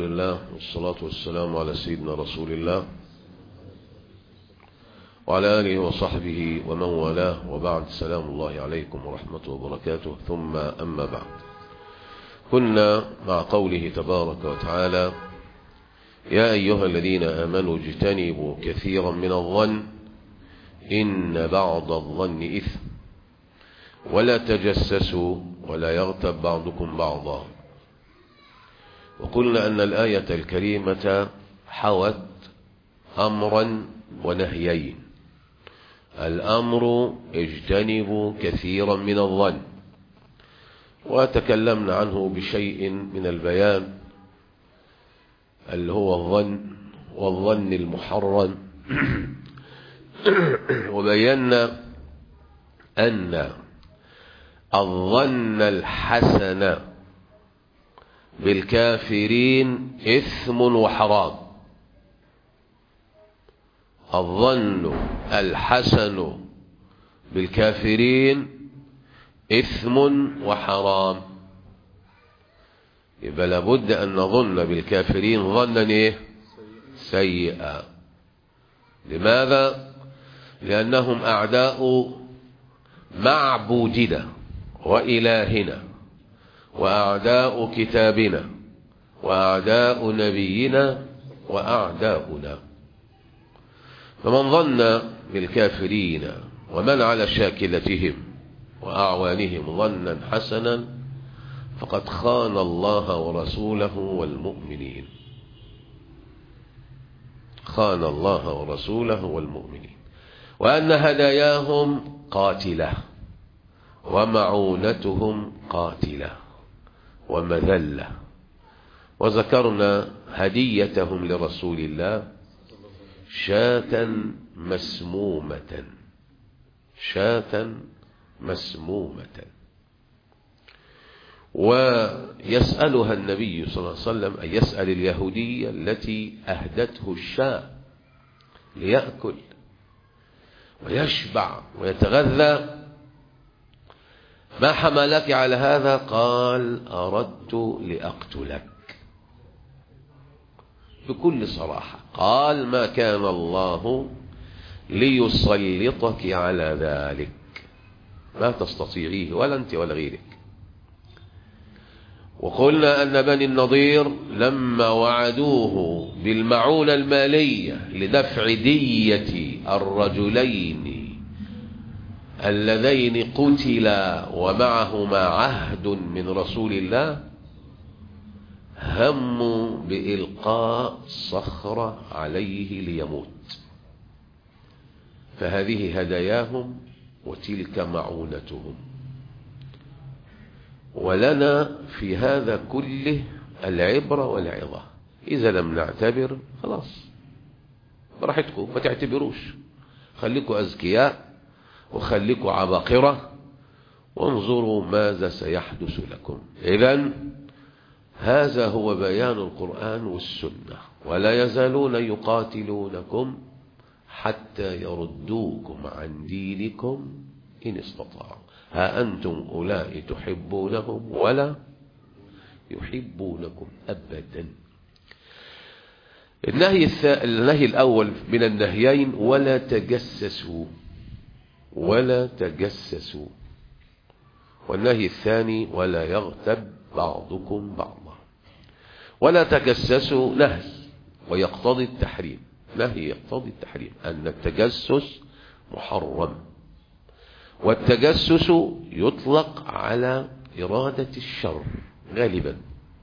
لله والصلاة والسلام على سيدنا رسول الله وعلى آله وصحبه ومن والاه وبعد سلام الله عليكم ورحمته وبركاته ثم أما بعد كنا مع قوله تبارك وتعالى يا أيها الذين آمنوا اجتنبوا كثيرا من الظن إن بعض الظن إثم ولا تجسسوا ولا يغتب بعضكم بعضا وقلنا أن الآية الكريمة حوت أمرا ونهيين الأمر اجتنبوا كثيرا من الظن وتكلمنا عنه بشيء من البيان اللي هو الظن والظن المحرم وبينا أن الظن الحسن بالكافرين إثم وحرام الظن الحسن بالكافرين إثم وحرام يبقى لابد أن نظن بالكافرين ظنا إيه سيئا لماذا لأنهم أعداء معبودنا وإلهنا وأعداء كتابنا وأعداء نبينا وأعداؤنا فمن ظن بالكافرين ومن على شاكلتهم وأعوانهم ظنا حسنا فقد خان الله ورسوله والمؤمنين خان الله ورسوله والمؤمنين وأن هداياهم قاتلة ومعونتهم قاتلة ومذلة وذكرنا هديتهم لرسول الله شاة مسمومة شاة مسمومة ويسألها النبي صلى الله عليه وسلم أن يسأل اليهودية التي أهدته الشاة ليأكل ويشبع ويتغذى ما حملك على هذا قال أردت لأقتلك بكل صراحة قال ما كان الله ليسلطك على ذلك ما تستطيعيه ولا أنت ولا غيرك وقلنا أن بني النضير لما وعدوه بالمعونة المالية لدفع دية الرجلين اللذين قتلا ومعهما عهد من رسول الله هموا بإلقاء صخرة عليه ليموت فهذه هداياهم وتلك معونتهم ولنا في هذا كله العبرة والعظة إذا لم نعتبر خلاص براحتكم ما تعتبروش خليكم أذكياء وخليكم عباقرة وانظروا ماذا سيحدث لكم إذا هذا هو بيان القرآن والسنة ولا يزالون يقاتلونكم حتى يردوكم عن دينكم إن استطاعوا ها أنتم أولئك تحبونهم ولا يحبونكم أبدا النهي, النهي الأول من النهيين ولا تجسسوا ولا تجسسوا والنهي الثاني ولا يغتب بعضكم بعضا ولا تجسسوا نهي ويقتضي التحريم نهي يقتضي التحريم أن التجسس محرم والتجسس يطلق على إرادة الشر غالبا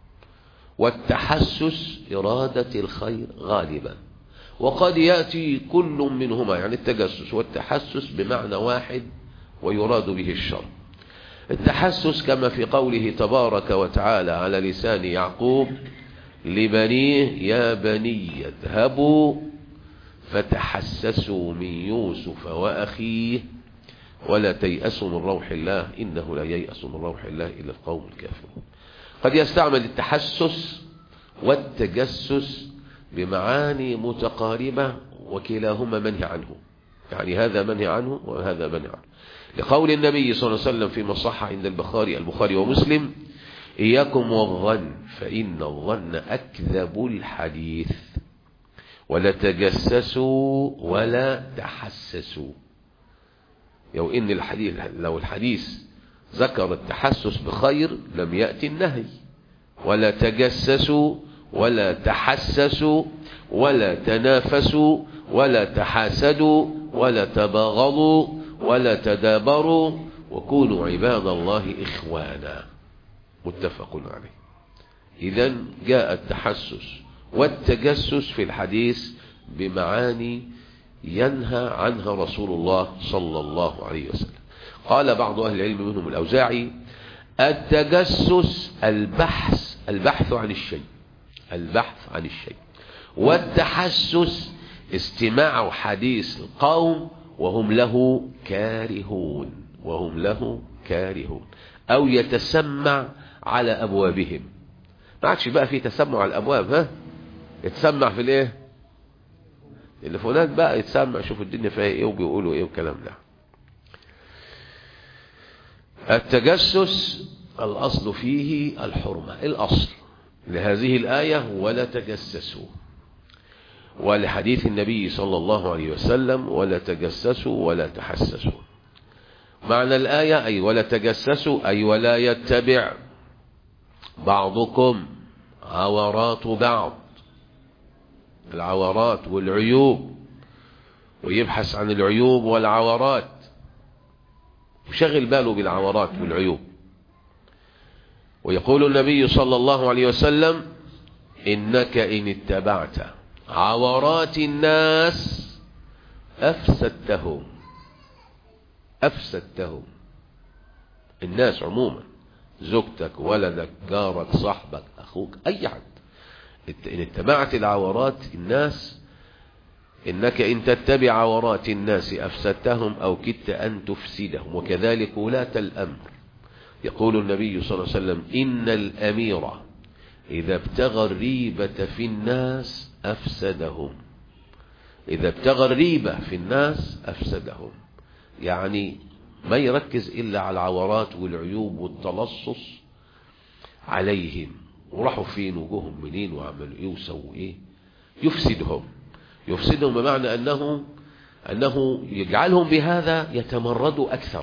والتحسس إرادة الخير غالبا وقد يأتي كل منهما يعني التجسس والتحسس بمعنى واحد ويراد به الشر التحسس كما في قوله تبارك وتعالى على لسان يعقوب لبنيه يا بني اذهبوا فتحسسوا من يوسف وأخيه ولا تيأسوا من روح الله إنه لا ييأس من روح الله إلا القوم الكافرون قد يستعمل التحسس والتجسس بمعاني متقاربة وكلاهما منهي عنه يعني هذا منهي عنه وهذا منهي عنه لقول النبي صلى الله عليه وسلم فيما صح عند البخاري البخاري ومسلم إياكم والظن فإن الظن أكذب الحديث ولا تجسسوا ولا تحسسوا لو إن الحديث لو الحديث ذكر التحسس بخير لم يأتي النهي ولا تجسسوا ولا تحسسوا ولا تنافسوا ولا تحاسدوا ولا تباغضوا ولا تدابروا وكونوا عباد الله إخوانا متفق عليه إذا جاء التحسس والتجسس في الحديث بمعاني ينهى عنها رسول الله صلى الله عليه وسلم قال بعض أهل العلم منهم الأوزاعي التجسس البحث البحث عن الشيء البحث عن الشيء والتحسس استماع حديث القوم وهم له كارهون وهم له كارهون أو يتسمع على أبوابهم ما عادش بقى في تسمع على الأبواب ها يتسمع في الايه التليفونات بقى يتسمع شوف الدنيا فيها ايه وبيقولوا ايه والكلام ده التجسس الأصل فيه الحرمة الأصل لهذه الآية ولا تجسسوا ولحديث النبي صلى الله عليه وسلم ولا تجسسوا ولا تحسسوا معنى الآية أي ولا تجسسوا أي ولا يتبع بعضكم عورات بعض العورات والعيوب ويبحث عن العيوب والعورات وشغل باله بالعورات والعيوب ويقول النبي صلى الله عليه وسلم إنك إن اتبعت عورات الناس أفسدتهم أفسدتهم الناس عموما زوجتك ولدك جارك صاحبك أخوك أي حد إن اتبعت العورات الناس إنك إن تتبع عورات الناس أفسدتهم أو كدت أن تفسدهم وكذلك ولاة الأمر يقول النبي صلى الله عليه وسلم إن الأمير إذا ابتغى الريبة في الناس أفسدهم إذا ابتغى الريبة في الناس أفسدهم يعني ما يركز إلا على العورات والعيوب والتلصص عليهم وراحوا فين وجوهم منين وعملوا ايه وسووا ايه يفسدهم يفسدهم بمعنى انه انه يجعلهم بهذا يتمردوا اكثر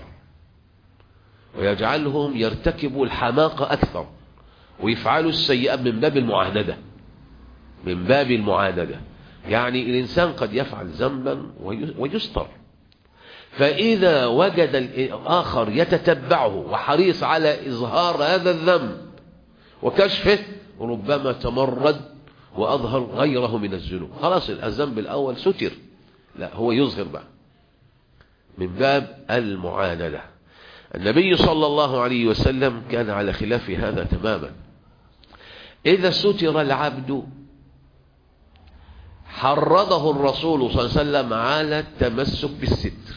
ويجعلهم يرتكبوا الحماقة اكثر ويفعلوا السيئات من باب المعاندة من باب المعاندة يعني الانسان قد يفعل ذنبا ويستر فاذا وجد الاخر يتتبعه وحريص على اظهار هذا الذنب وكشفه ربما تمرد وأظهر غيره من الذنوب خلاص الذنب الأول ستر لا هو يظهر بقى من باب المعاندة النبي صلى الله عليه وسلم كان على خلاف هذا تماما إذا ستر العبد حرضه الرسول صلى الله عليه وسلم على التمسك بالستر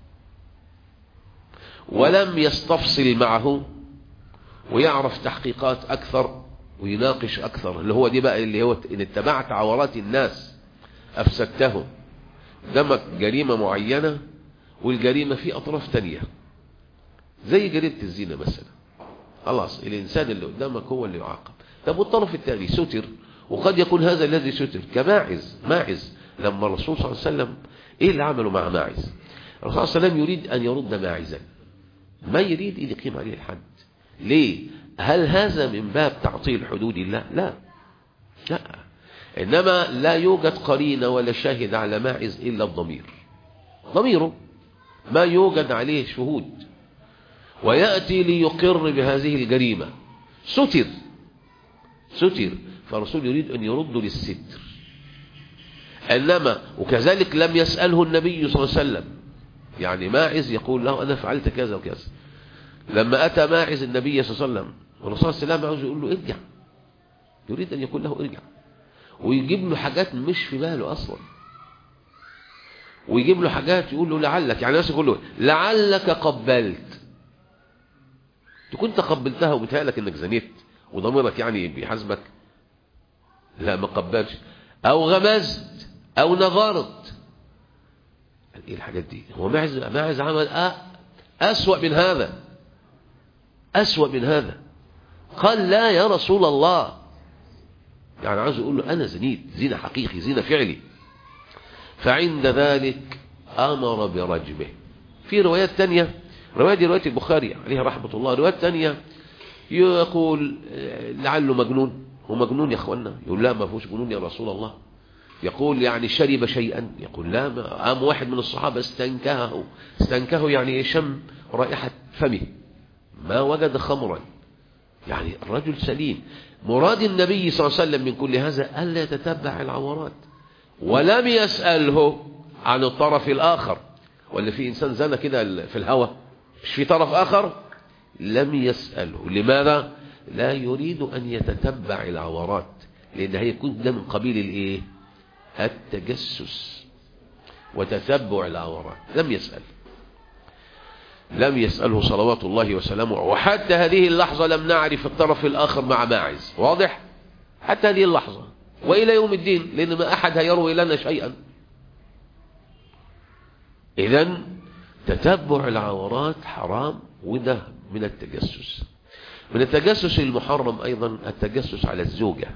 ولم يستفصل معه ويعرف تحقيقات أكثر ويناقش أكثر اللي هو دي بقى اللي هو إن اتبعت عورات الناس أفسدتهم قدامك جريمة معينة والجريمة في أطراف تانية زي جريمة الزنا مثلا خلاص الإنسان اللي قدامك هو اللي يعاقب طب والطرف الثاني ستر وقد يكون هذا الذي ستر كماعز ماعز لما الرسول صلى الله عليه وسلم ايه اللي عمله مع ماعز الرسول صلى الله عليه وسلم يريد ان يرد ماعزا ما يريد ان يقيم عليه الحد ليه هل هذا من باب تعطيل حدود الله لا لا إنما لا يوجد قرينة ولا شاهد على ماعز إلا الضمير ضميره ما يوجد عليه شهود ويأتي ليقر بهذه الجريمة ستر ستر فالرسول يريد أن يرد للستر إنما وكذلك لم يسأله النبي صلى الله عليه وسلم يعني ماعز يقول له أنا فعلت كذا وكذا لما أتى ماعز النبي صلى الله عليه وسلم والرسول صلى الله عليه وسلم عاوز يقول له ارجع يريد أن يقول له ارجع ويجيب له حاجات مش في باله أصلا ويجيب له حاجات يقول له لعلك يعني ناس يقول له لعلك قبلت تكون قبلتها وبتهيألك انك زنيت وضميرك يعني بيحاسبك لا ما قبلش او غمزت او نظرت ايه الحاجات دي هو ماعز ماعز عمل أه أسوأ من هذا أسوأ من هذا قال لا يا رسول الله يعني عاوز يقول له أنا زنيت زنا حقيقي زنا فعلي فعند ذلك أمر برجمه في روايات تانية رواية دي رواية البخاري عليها رحمة الله روايات تانية يقول لعله مجنون هو مجنون يا اخوانا يقول لا ما فيهوش جنون يا رسول الله يقول يعني شرب شيئا يقول لا ما قام واحد من الصحابة استنكهه استنكهه يعني شم رائحة فمه ما وجد خمرا يعني الرجل سليم مراد النبي صلى الله عليه وسلم من كل هذا ألا يتتبع العورات ولم يسأله عن الطرف الآخر ولا في إنسان زنا كده في الهوى مش في طرف آخر لم يسأله لماذا لا يريد أن يتتبع العورات لأن هيكون ده من قبيل الإيه التجسس وتتبع العورات لم يسأل لم يسأله صلوات الله وسلامه وحتى هذه اللحظة لم نعرف الطرف الآخر مع ماعز واضح حتى هذه اللحظة وإلى يوم الدين لأن ما أحد هيروي لنا شيئا إذا تتبع العورات حرام وده من التجسس من التجسس المحرم أيضا التجسس على الزوجة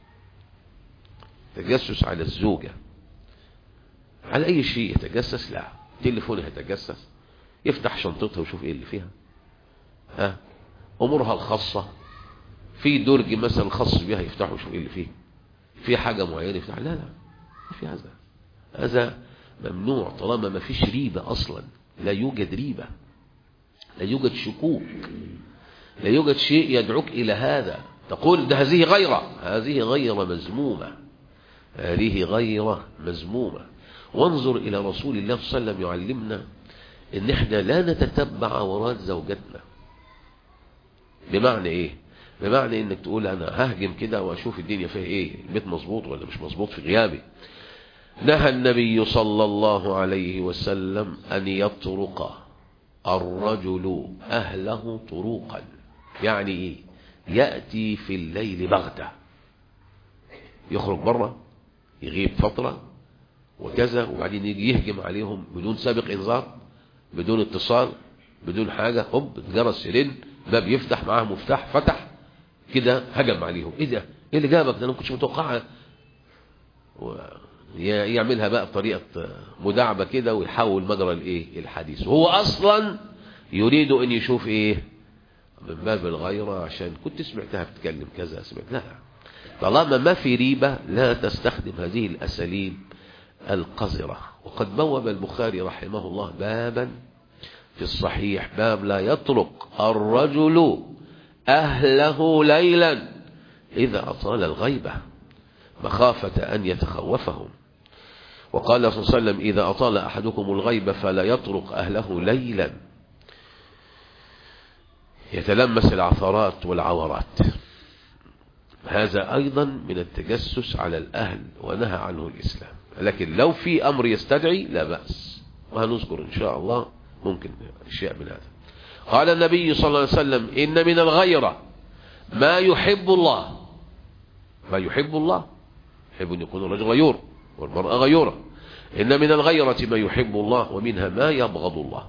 تجسس على الزوجة على أي شيء يتجسس لا تليفون يتجسس يفتح شنطتها ويشوف ايه اللي فيها ها امورها الخاصة في درج مثلا خاص بها يفتحه ويشوف ايه اللي فيه في حاجة معينة يفتح لا لا ما في هذا هذا ممنوع طالما ما فيش ريبة اصلا لا يوجد ريبة لا يوجد شكوك لا يوجد شيء يدعوك الى هذا تقول ده هذه غيرة هذه غيرة مذمومة هذه غيرة مذمومة وانظر الى رسول الله صلى الله عليه وسلم يعلمنا ان احنا لا نتتبع عورات زوجتنا بمعنى ايه بمعنى انك تقول انا ههجم كده واشوف الدنيا فيها ايه البيت مظبوط ولا مش مظبوط في غيابي نهى النبي صلى الله عليه وسلم ان يطرق الرجل اهله طروقا يعني ايه يأتي في الليل بغتة يخرج بره يغيب فترة وكذا وبعدين يجي يهجم عليهم بدون سابق انذار بدون اتصال بدون حاجة هوب جرس يرن باب يفتح معاه مفتاح فتح كده هجم عليهم ايه ده ايه اللي جابك ده انا ما كنتش متوقعها يعملها بقى بطريقة مداعبة كده ويحول مجرى الايه الحديث وهو اصلا يريد ان يشوف ايه من باب الغيرة عشان كنت سمعتها بتتكلم كذا سمعت لا طالما ما في ريبة لا تستخدم هذه الاساليب القذرة وقد بوب البخاري رحمه الله بابا في الصحيح باب لا يطرق الرجل أهله ليلا إذا أطال الغيبة مخافة أن يتخوفهم وقال صلى الله عليه وسلم إذا أطال أحدكم الغيبة فلا يطرق أهله ليلا يتلمس العثرات والعورات هذا أيضا من التجسس على الأهل ونهى عنه الإسلام لكن لو في أمر يستدعي لا بأس وهنذكر إن شاء الله ممكن أشياء من هذا قال النبي صلى الله عليه وسلم إن من الغيرة ما يحب الله ما يحب الله يحب أن يكون الرجل غيور والمرأة غيورة إن من الغيرة ما يحب الله ومنها ما يبغض الله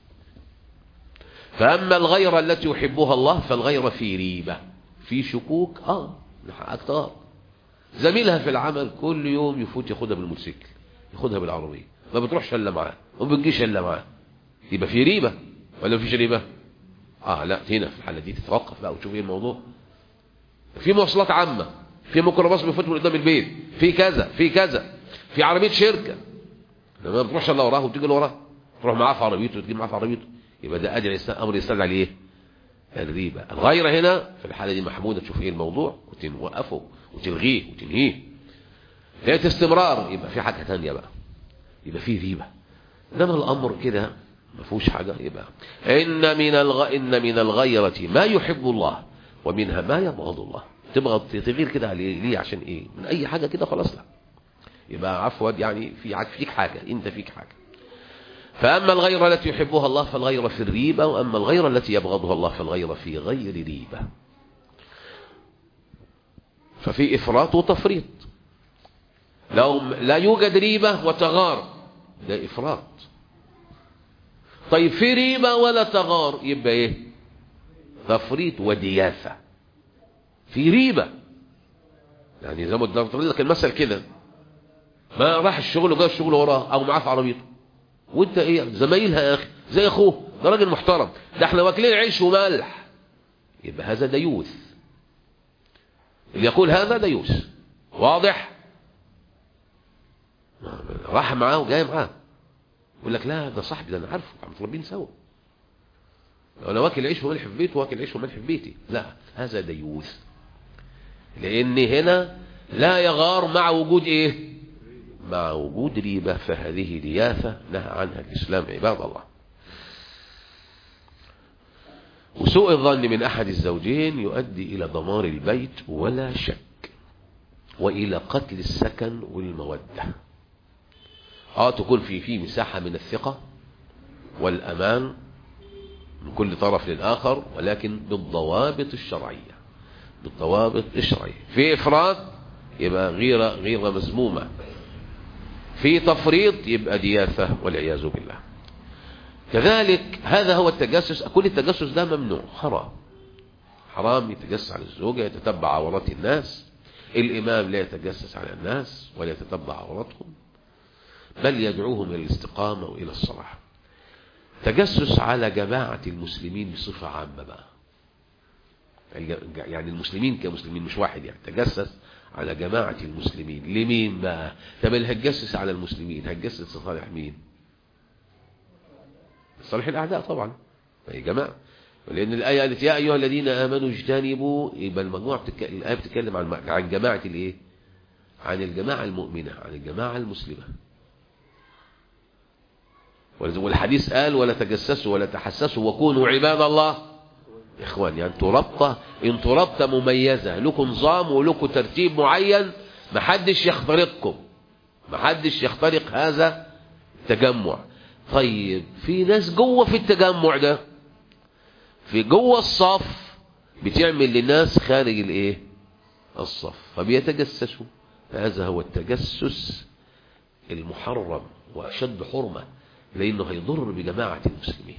فأما الغيرة التي يحبها الله فالغيرة في ريبة في شكوك آه أكتر زميلها في العمل كل يوم يفوت ياخدها بالموتوسيكل ياخدها بالعربية ما بتروحش الا معاه وما بتجيش الا معاه يبقى في ريبة ولا مفيش ريبة اه لا هنا في الحالة دي تتوقف بقى وتشوف ايه الموضوع في مواصلات عامة في ميكروباص بيفوت من قدام البيت في كذا في كذا في عربية شركة ما بتروحش الا وراه وتيجي وراه تروح معاه في عربيته وتجي معاه في عربيته يبقى ده ادري امر يستدعي عليه ايه الريبة الغيرة هنا في الحالة دي محمودة تشوف ايه الموضوع وتوقفه وتلغيه وتنهيه لقيت استمرار يبقى في حاجة تانية بقى يبقى في ريبة انما الامر كده ما فيهوش حاجة يبقى ان من الغ... ان من الغيرة ما يحب الله ومنها ما يبغض الله تبغض تغير كده ليه عشان ايه من اي حاجة كده خلاص لا يبقى عفوا يعني في فيك حاجة انت فيك حاجة فأما الغيرة التي يحبها الله فالغيرة في الريبة وأما الغيرة التي يبغضها الله فالغيرة في غير ريبة ففي إفراط وتفريط لو لا يوجد ريبة وتغار ده إفراط طيب في ريبة ولا تغار يبقى إيه تفريط ودياثة في ريبة يعني زي ما ضربت لك المثل كده ما راح الشغل وجاء الشغل وراه او معاه في عربيته وانت ايه زمايلها يا اخي زي اخوه ده راجل محترم ده احنا واكلين عيش وملح يبقى هذا ديوث اللي يقول هذا ديوث واضح راح معاه وجاي معاه يقول لك لا ده صاحبي ده انا عارفه احنا متربيين سوا انا واكل عيش وملح في بيته واكل عيش وملح في بيتي لا هذا ديوث لان هنا لا يغار مع وجود ايه مع وجود ريبة فهذه رياثة نهى عنها الإسلام عباد الله وسوء الظن من أحد الزوجين يؤدي إلى دمار البيت ولا شك وإلى قتل السكن والمودة آه تكون في في مساحة من الثقة والأمان من كل طرف للآخر ولكن بالضوابط الشرعية بالضوابط الشرعية في إفراد يبقى غيرة غيرة مذمومة في تفريط يبقى دياثة والعياذ بالله كذلك هذا هو التجسس كل التجسس ده ممنوع حرام حرام يتجسس على الزوجة يتتبع عورات الناس الإمام لا يتجسس على الناس ولا يتتبع عوراتهم بل يدعوهم إلى الاستقامة وإلى الصلاح تجسس على جماعة المسلمين بصفة عامة بقى يعني المسلمين كمسلمين مش واحد يعني تجسس على جماعة المسلمين لمين بقى طب اللي هتجسس على المسلمين هتجسس لصالح مين صالح الأعداء طبعا يا جماعة لأن الآية قالت يا أيها الذين آمنوا اجتنبوا يبقى المجموعة بتك... الآية بتتكلم عن عن جماعة الإيه عن الجماعة المؤمنة عن الجماعة المسلمة والحديث قال ولا تجسسوا ولا تحسسوا وكونوا عباد الله إخوان يعني انتوا رابطة انتوا رابطة مميزة لكم نظام ولكم ترتيب معين محدش يخترقكم محدش يخترق هذا التجمع طيب في ناس جوه في التجمع ده في جوه الصف بتعمل للناس خارج الايه الصف فبيتجسسوا هذا هو التجسس المحرم واشد حرمة لانه هيضر بجماعة المسلمين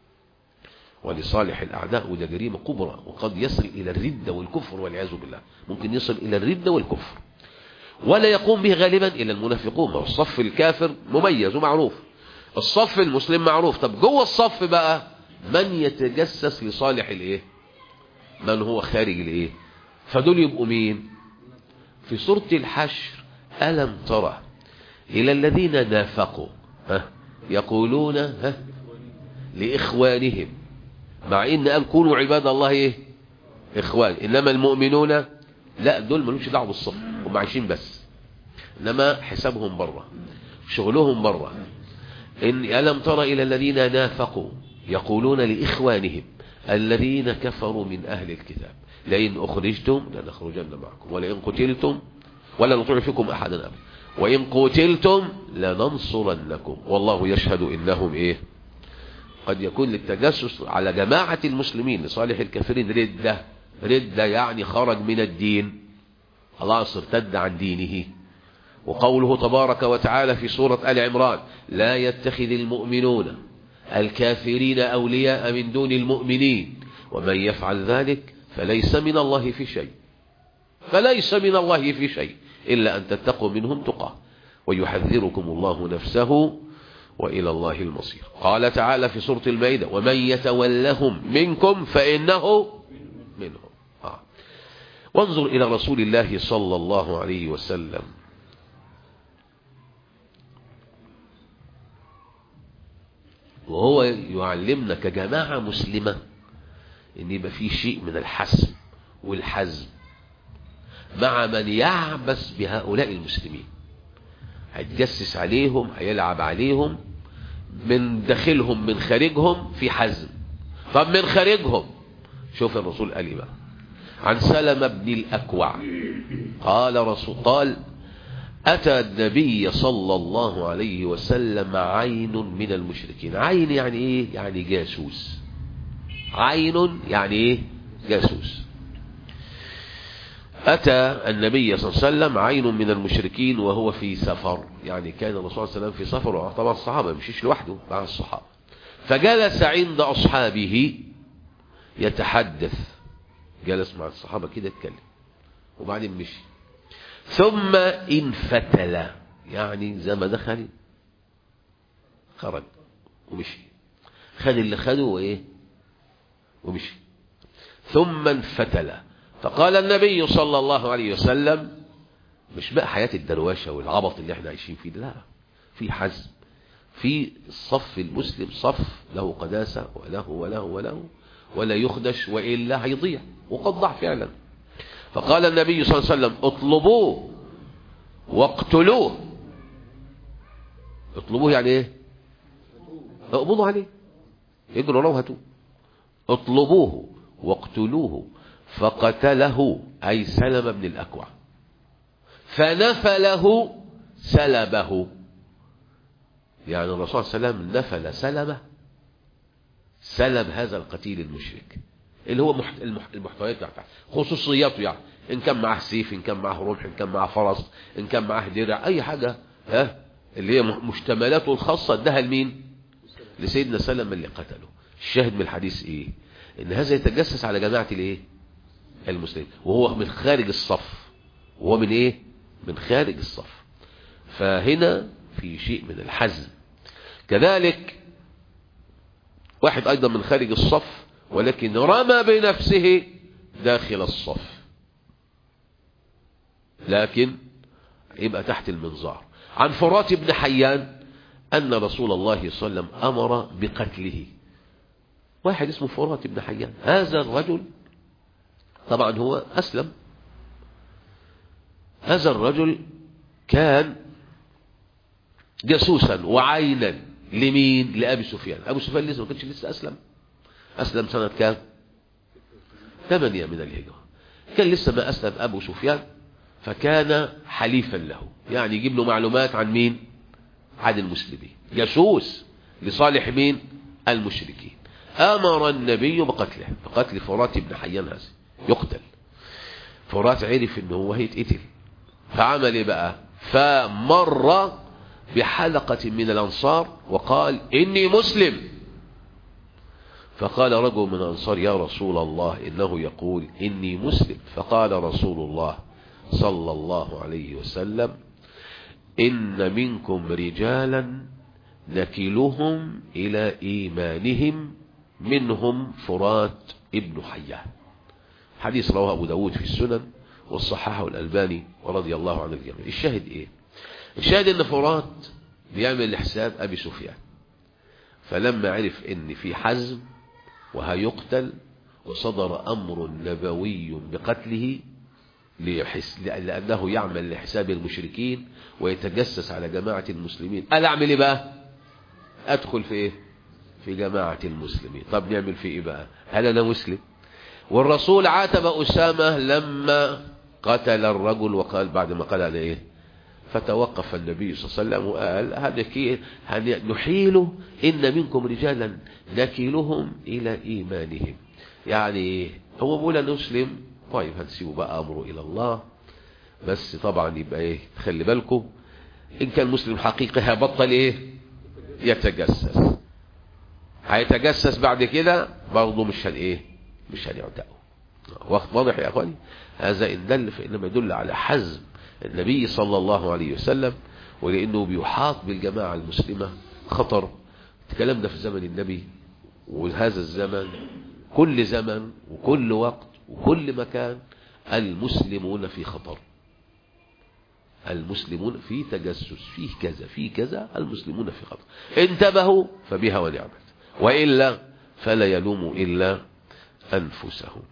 ولصالح الأعداء وده جريمة كبرى وقد يصل إلى الردة والكفر والعياذ بالله ممكن يصل إلى الردة والكفر ولا يقوم به غالبا إلى المنافقون والصف الكافر مميز ومعروف الصف المسلم معروف طب جوه الصف بقى من يتجسس لصالح الايه من هو خارج الايه فدول يبقوا مين في سورة الحشر ألم ترى إلى الذين نافقوا ها يقولون ها لإخوانهم مع ان قال كونوا عباد الله ايه اخوان انما المؤمنون لا دول ملوش دعوه بالصف هم عايشين بس انما حسابهم بره شغلهم بره ان الم تر الى الذين نافقوا يقولون لاخوانهم الذين كفروا من اهل الكتاب لئن اخرجتم لنخرجن معكم ولئن قتلتم ولا نطيع فيكم احدا ابدا وان قتلتم لننصرنكم والله يشهد انهم ايه قد يكون للتجسس على جماعة المسلمين لصالح الكافرين ردة ردة يعني خرج من الدين خلاص ارتد عن دينه وقوله تبارك وتعالى في سورة آل عمران لا يتخذ المؤمنون الكافرين أولياء من دون المؤمنين ومن يفعل ذلك فليس من الله في شيء فليس من الله في شيء إلا أن تتقوا منهم تقى ويحذركم الله نفسه وإلى الله المصير قال تعالى في سورة المائدة ومن يتولهم منكم فإنه منهم آه. وانظر إلى رسول الله صلى الله عليه وسلم وهو يعلمنا كجماعة مسلمة ان يبقى في شيء من الحسم والحزم مع من يعبس بهؤلاء المسلمين هيتجسس عليهم هيلعب عليهم من داخلهم من خارجهم في حزم طب من خارجهم شوف الرسول قال ايه بقى عن سلمة بن الأكوع قال رسول قال أتى النبي صلى الله عليه وسلم عين من المشركين عين يعني ايه يعني جاسوس عين يعني ايه جاسوس أتى النبي صلى الله عليه وسلم عين من المشركين وهو في سفر يعني كان الرسول صلى الله عليه وسلم في سفر وطبعا الصحابة مشيش لوحده مع الصحابة فجلس عند أصحابه يتحدث جلس مع الصحابة كده اتكلم وبعدين مشي ثم انفتل يعني زي ما دخل خرج ومشي خد اللي خده وايه ومشي ثم انفتل فقال النبي صلى الله عليه وسلم مش بقى حياة الدرواشة والعبط اللي احنا عايشين فيه لا في حزم في الصف المسلم صف له قداسة وله وله وله ولا يخدش وإلا هيضيع وقد ضاع فعلا فقال النبي صلى الله عليه وسلم اطلبوه واقتلوه اطلبوه يعني ايه اقبضوا عليه اجروا وراه وهاتوه اطلبوه واقتلوه فقتله أي سلم بن الأكوع فنفله سلبه يعني الرسول صلى الله عليه وسلم نفل سلبه سلب هذا القتيل المشرك اللي هو المحتويات بتاعته خصوصياته يعني ان كان معاه سيف ان كان معاه رمح ان كان معاه فرس ان كان معاه درع اي حاجه ها اللي هي مشتملاته الخاصه اداها لمين لسيدنا سلم اللي قتله الشاهد من الحديث ايه ان هذا يتجسس على جماعه الايه المسلمين وهو من خارج الصف وهو من ايه من خارج الصف فهنا في شيء من الحزم كذلك واحد ايضا من خارج الصف ولكن رمى بنفسه داخل الصف لكن يبقى تحت المنظار عن فرات بن حيان أن رسول الله صلى الله عليه وسلم أمر بقتله واحد اسمه فرات بن حيان هذا الرجل طبعا هو أسلم هذا الرجل كان جاسوسا وعينا لمين لأبي سفيان أبو سفيان لسه ما كانش لسه أسلم أسلم سنة كام ثمانية من الهجرة كان لسه ما أسلم أبو سفيان فكان حليفا له يعني يجيب له معلومات عن مين عن المسلمين جاسوس لصالح مين المشركين أمر النبي بقتله بقتل فرات بن حيان هذا يقتل فرات عرف انه هو هيتقتل فعمل ايه بقى فمر بحلقة من الأنصار وقال إني مسلم فقال رجل من الأنصار يا رسول الله إنه يقول إني مسلم فقال رسول الله صلى الله عليه وسلم إن منكم رجالا نكلهم إلى إيمانهم منهم فرات ابن حيان حديث رواه أبو داود في السنن والصحاحة الألباني ورضي الله عن الجميع الشاهد إيه الشاهد إن فرات بيعمل لحساب أبي سفيان فلما عرف إن في حزم وهيقتل وصدر أمر نبوي بقتله ليحس لأنه يعمل لحساب المشركين ويتجسس على جماعة المسلمين قال أعمل إيه بقى أدخل في إيه في جماعة المسلمين طب نعمل في إيه بقى هل أنا مسلم والرسول عاتب أسامة لما قتل الرجل وقال بعد ما قال عليه إيه فتوقف النبي صلى الله عليه وسلم وقال هذا كي نحيل إن منكم رجالا نكيلهم إلى إيمانهم يعني هو بيقول نسلم طيب هنسيبه بقى أمره إلى الله بس طبعا يبقى إيه خلي بالكم إن كان مسلم حقيقي هيبطل إيه يتجسس هيتجسس بعد كده برضه مش هن إيه مش هنعتقه واضح يا أخواني هذا إن دل فإنما يدل على حزم النبي صلى الله عليه وسلم ولأنه بيحاط بالجماعة المسلمة خطر الكلام ده في زمن النبي وهذا الزمن كل زمن وكل وقت وكل مكان المسلمون في خطر المسلمون في تجسس فيه كذا في كذا المسلمون في خطر انتبهوا فبها ونعمت وإلا فلا يلوموا إلا أنفسهم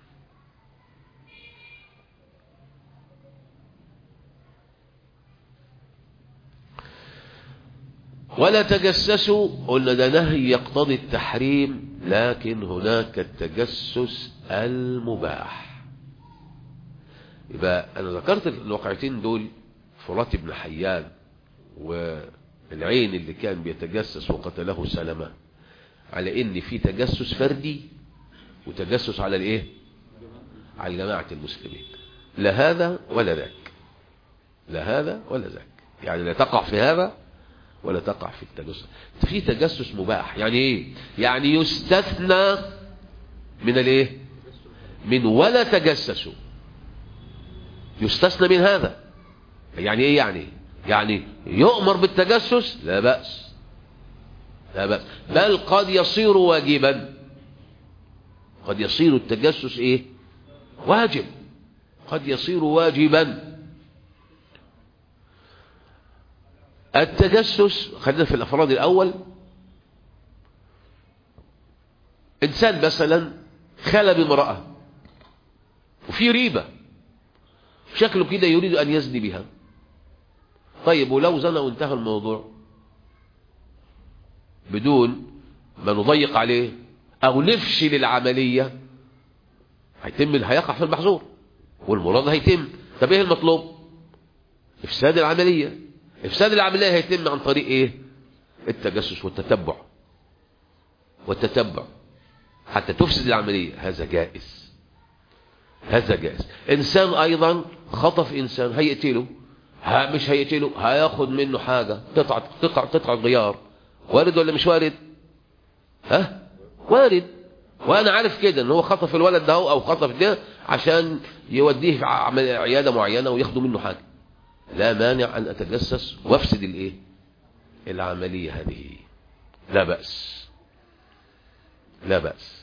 ولا تجسسوا قلنا ده نهي يقتضي التحريم لكن هناك التجسس المباح يبقى أنا ذكرت الواقعتين دول فرات بن حيان والعين اللي كان بيتجسس وقتله سلمة على ان في تجسس فردي وتجسس على الايه على جماعة المسلمين لا هذا ولا ذاك لا هذا ولا ذاك يعني لا تقع في هذا ولا تقع في التجسس في تجسس مباح يعني ايه يعني يستثنى من الايه من ولا تجسسوا يستثنى من هذا يعني ايه يعني يعني يؤمر بالتجسس لا بأس لا بأس بل قد يصير واجبا قد يصير التجسس ايه واجب قد يصير واجبا التجسس خلينا في الافراد الاول انسان مثلا خلى بامرأة وفي ريبة شكله كده يريد ان يزني بها طيب ولو زنى وانتهى الموضوع بدون ما نضيق عليه او نفشل العملية هيتم هيقع في المحظور والمراد هيتم طب ايه المطلوب افساد العملية افساد العملية هيتم عن طريق ايه التجسس والتتبع والتتبع حتى تفسد العملية هذا جائز هذا جائز انسان ايضا خطف انسان هيقتله ها مش هيقتله هياخد منه حاجة قطعة قطعة قطعة غيار وارد ولا مش وارد ها وارد وانا عارف كده ان هو خطف الولد ده او خطف ده عشان يوديه في عيادة معينة وياخدوا منه حاجة لا مانع ان اتجسس وافسد الايه العملية هذه لا بأس لا بأس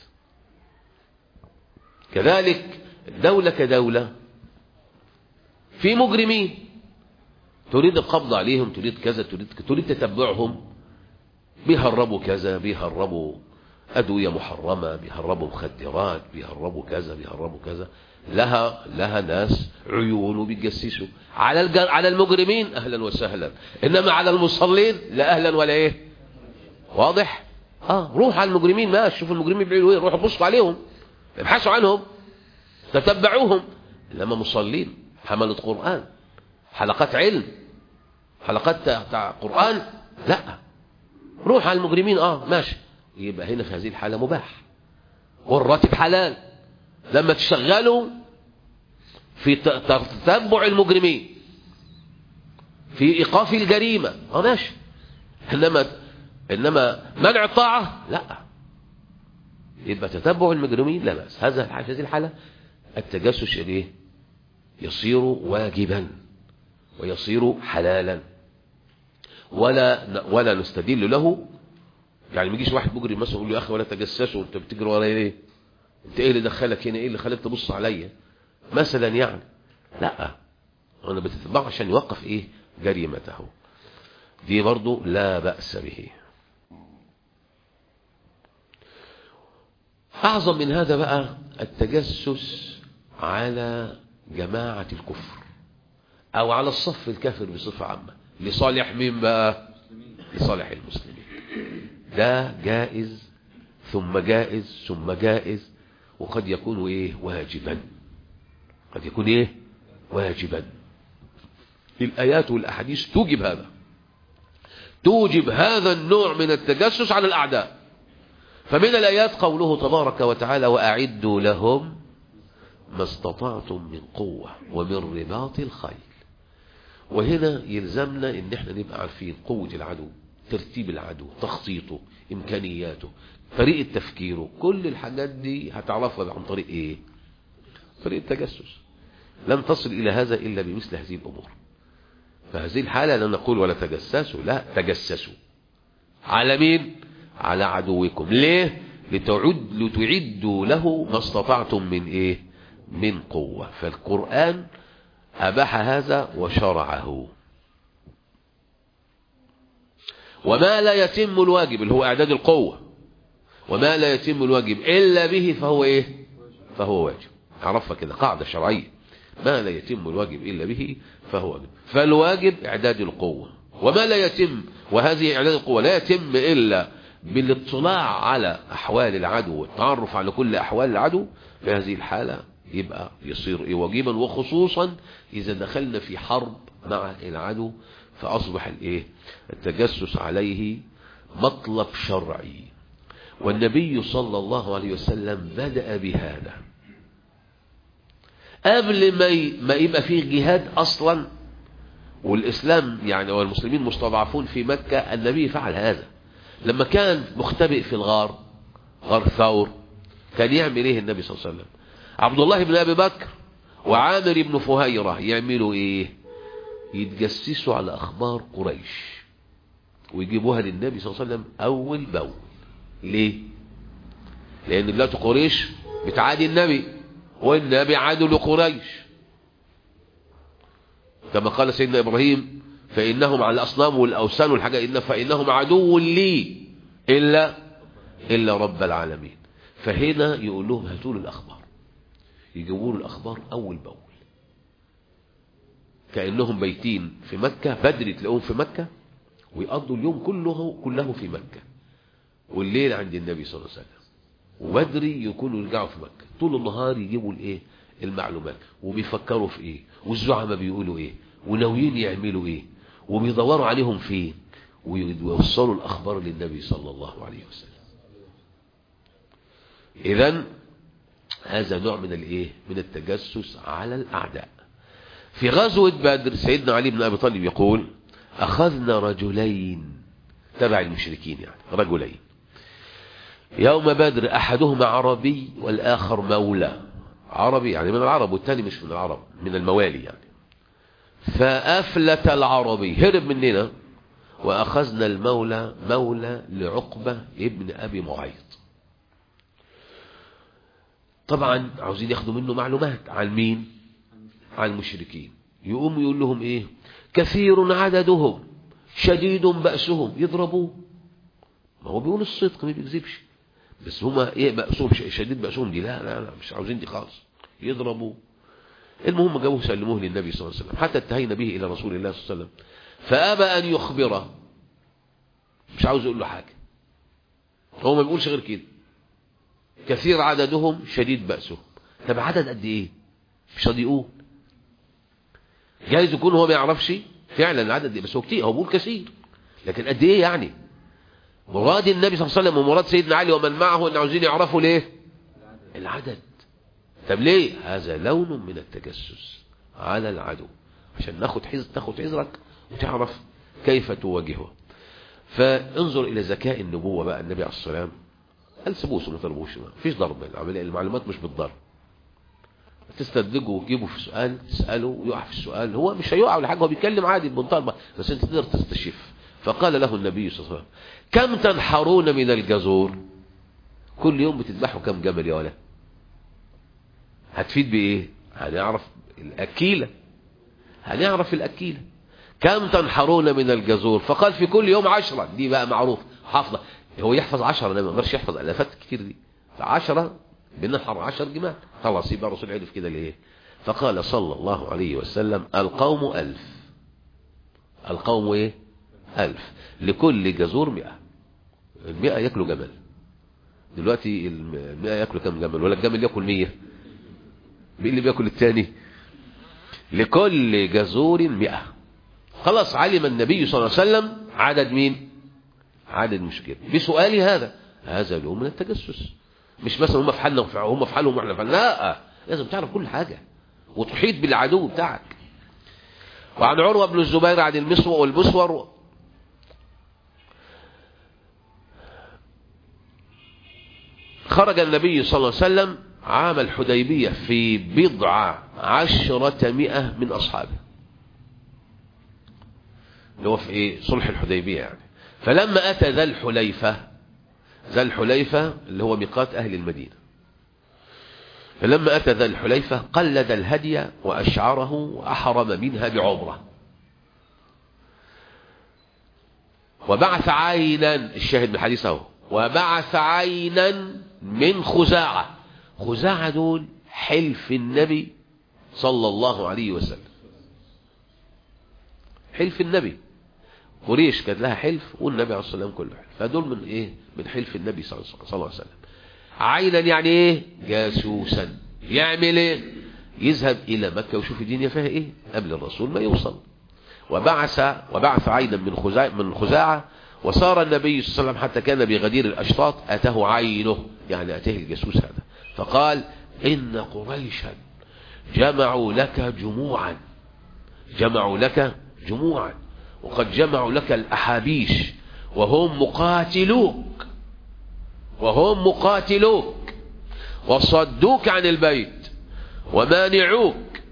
كذلك دولة كدولة في مجرمين تريد القبض عليهم تريد كذا تريد تريد تتبعهم بيهربوا كذا بيهربوا أدوية محرمة بيهربوا مخدرات بيهربوا كذا بيهربوا كذا لها لها ناس عيون وبيتجسسوا على الج... على المجرمين أهلا وسهلا إنما على المصلين لا أهلا ولا إيه واضح اه روح على المجرمين ما شوفوا المجرمين بيعملوا ايه روحوا بصوا عليهم ابحثوا عنهم تتبعوهم انما مصلين حملة قرآن حلقات علم حلقات بتاع قرآن لا روح على المجرمين اه ماشي يبقى هنا في هذه الحالة مباح والراتب حلال لما تشغلوا في تتبع المجرمين في ايقاف الجريمة اه ماشي انما انما منع الطاعة لا يبقى تتبع المجرمين لا بأس هذا في هذه الحالة التجسس ايه يصير واجبا ويصير حلالا ولا ولا نستدل له يعني ما يجيش واحد مجرم مثلا يقول له يا اخي ولا تجسسوا انت بتجري ورايا ليه انت ايه اللي دخلك هنا ايه اللي خلاك تبص عليا مثلا يعني لا انا بتتبعه عشان يوقف ايه جريمته دي برضو لا بأس به أعظم من هذا بقى التجسس على جماعة الكفر أو على الصف الكافر بصفة عامة لصالح مين بقى لصالح المسلمين ده جائز ثم جائز ثم جائز وقد يكون ايه واجبا قد يكون ايه واجبا الآيات والأحاديث توجب هذا توجب هذا النوع من التجسس على الأعداء فمن الآيات قوله تبارك وتعالى وأعدوا لهم ما استطعتم من قوة ومن رباط الخيل وهنا يلزمنا ان احنا نبقى عارفين قوة العدو ترتيب العدو تخطيطه امكانياته طريقة تفكيره كل الحاجات دي هتعرفها عن طريق ايه طريق التجسس لن تصل الى هذا الا بمثل هذه الامور فهذه الحالة لا نقول ولا تجسسوا لا تجسسوا على مين على عدوكم ليه لتعد لتعدوا له ما استطعتم من ايه من قوة فالقرآن أباح هذا وشرعه وما لا يتم الواجب اللي هو إعداد القوة وما لا يتم الواجب إلا به فهو إيه فهو واجب عرفها كده قاعدة شرعية ما لا يتم الواجب إلا به فهو واجب فالواجب إعداد القوة وما لا يتم وهذه إعداد القوة لا يتم إلا بالاطلاع على أحوال العدو والتعرف على كل أحوال العدو في هذه الحالة يبقى يصير إيه واجبا وخصوصا إذا دخلنا في حرب مع العدو فأصبح الإيه التجسس عليه مطلب شرعي والنبي صلى الله عليه وسلم بدأ بهذا قبل ما ما يبقى فيه جهاد أصلا والإسلام يعني والمسلمين مستضعفون في مكة النبي فعل هذا لما كان مختبئ في الغار غار ثور كان يعمل ايه النبي صلى الله عليه وسلم عبد الله بن أبي بكر وعامر بن فهيرة يعملوا ايه يتجسسوا على أخبار قريش ويجيبوها للنبي صلى الله عليه وسلم أول بأول ليه لأن دلوقتي قريش بتعادي النبي والنبي عادوا لقريش كما قال سيدنا إبراهيم فإنهم على الأصنام والأوثان والحاجة إن فإنهم عدو لي إلا إلا رب العالمين فهنا يقول لهم هاتوا له الأخبار يجيبوا له الأخبار أول بأول كأنهم بيتين في مكة بدري تلاقوهم في مكة ويقضوا اليوم كله كله في مكة والليل عند النبي صلى الله عليه وسلم وبدري يكونوا يرجعوا في مكة طول النهار يجيبوا الايه المعلومات وبيفكروا في ايه والزعماء بيقولوا ايه وناويين يعملوا ايه وبيدوروا عليهم فين ويوصلوا الاخبار للنبي صلى الله عليه وسلم اذا هذا نوع من الايه من التجسس على الاعداء في غزوة بدر سيدنا علي بن ابي طالب يقول اخذنا رجلين تبع المشركين يعني رجلين يوم بدر احدهما عربي والاخر مولى عربي يعني من العرب والثاني مش من العرب من الموالي يعني فافلت العربي هرب مننا واخذنا المولى مولى لعقبة ابن ابي معيط طبعا عاوزين ياخدوا منه معلومات عن مين عن المشركين يقوم يقول لهم ايه كثير عددهم شديد بأسهم يضربوه ما هو بيقول الصدق ما بيكذبش بس هما ايه بأسهم شديد بأسهم دي لا لا لا مش عاوزين دي خالص يضربوه المهم جابوه سلموه للنبي صلى الله عليه وسلم حتى انتهينا به الى رسول الله صلى الله عليه وسلم فابى ان يخبره مش عاوز يقول له حاجه هو ما بيقولش غير كده كثير عددهم شديد بأسهم طب عدد قد ايه مش راضي يقول جايز يكون هو ما يعرفش فعلا العدد دي بس هو كتير هو بيقول كثير لكن قد ايه يعني مراد النبي صلى الله عليه وسلم ومراد سيدنا علي ومن معه ان عاوزين يعرفوا ليه العدد طب ليه هذا لون من التجسس على العدو عشان ناخد حز تاخد حذرك وتعرف كيف تواجهه فانظر الى ذكاء النبوة بقى النبي عليه الصلاة والسلام قال سيبوه ما تضربوش مفيش ضرب العملية المعلومات مش بالضرب تستدرجه وتجيبه في سؤال تسأله ويقع في السؤال هو مش هيقع ولا حاجة هو بيتكلم عادي بمنتهى بس انت تقدر تستشف فقال له النبي صلى الله عليه وسلم كم تنحرون من الجزور كل يوم بتذبحوا كم جمل يا ولا هتفيد بايه هنعرف الاكيلة هنعرف الاكيلة كم تنحرون من الجزور فقال في كل يوم عشرة دي بقى معروف حافظة هو يحفظ عشرة ما يقدرش يحفظ الافات كتير دي فعشرة بنحر عشر جمال خلاص يبقى الرسول عرف كده ليه فقال صلى الله عليه وسلم القوم ألف القوم ايه ألف لكل جزور مئة المئة يأكلوا جمل دلوقتي المئة يأكلوا كم جمل ولا الجمل يأكل مية مين اللي بيأكل التاني لكل جزور مئة خلاص علم النبي صلى الله عليه وسلم عدد مين عدد مشكل بسؤال هذا هذا له من التجسس مش مثلا هم في حالنا هم في حالهم واحنا في حالنا لا لازم تعرف كل حاجة وتحيط بالعدو بتاعك وعن عروة بن الزبير عن المسوى والبسور خرج النبي صلى الله عليه وسلم عام الحديبية في بضع عشرة مئة من أصحابه اللي هو في ايه صلح الحديبية يعني فلما أتى ذا الحليفة ذا الحليفة اللي هو ميقات أهل المدينة فلما أتى ذا الحليفة قلد الهدي وأشعره وأحرم منها بعمرة وبعث عينا الشاهد من حديثه وبعث عينا من خزاعة خزاعة دول حلف النبي صلى الله عليه وسلم حلف النبي قريش كان لها حلف والنبي عليه الصلاة والسلام كله حلف فدول من ايه من حلف النبي صلى الله عليه وسلم عينا يعني ايه جاسوسا يعمل ايه يذهب الى مكة ويشوف الدنيا فيها ايه قبل الرسول ما يوصل وبعث وبعث عينا من خزاعة من خزاعة وصار النبي صلى الله عليه وسلم حتى كان بغدير الأشطاط أتاه عينه يعني أتاه الجاسوس هذا فقال إن قريشا جمعوا لك جموعا جمعوا لك جموعا وقد جمعوا لك الأحابيش وهم مقاتلوك وهم مقاتلوك وصدوك عن البيت ومانعوك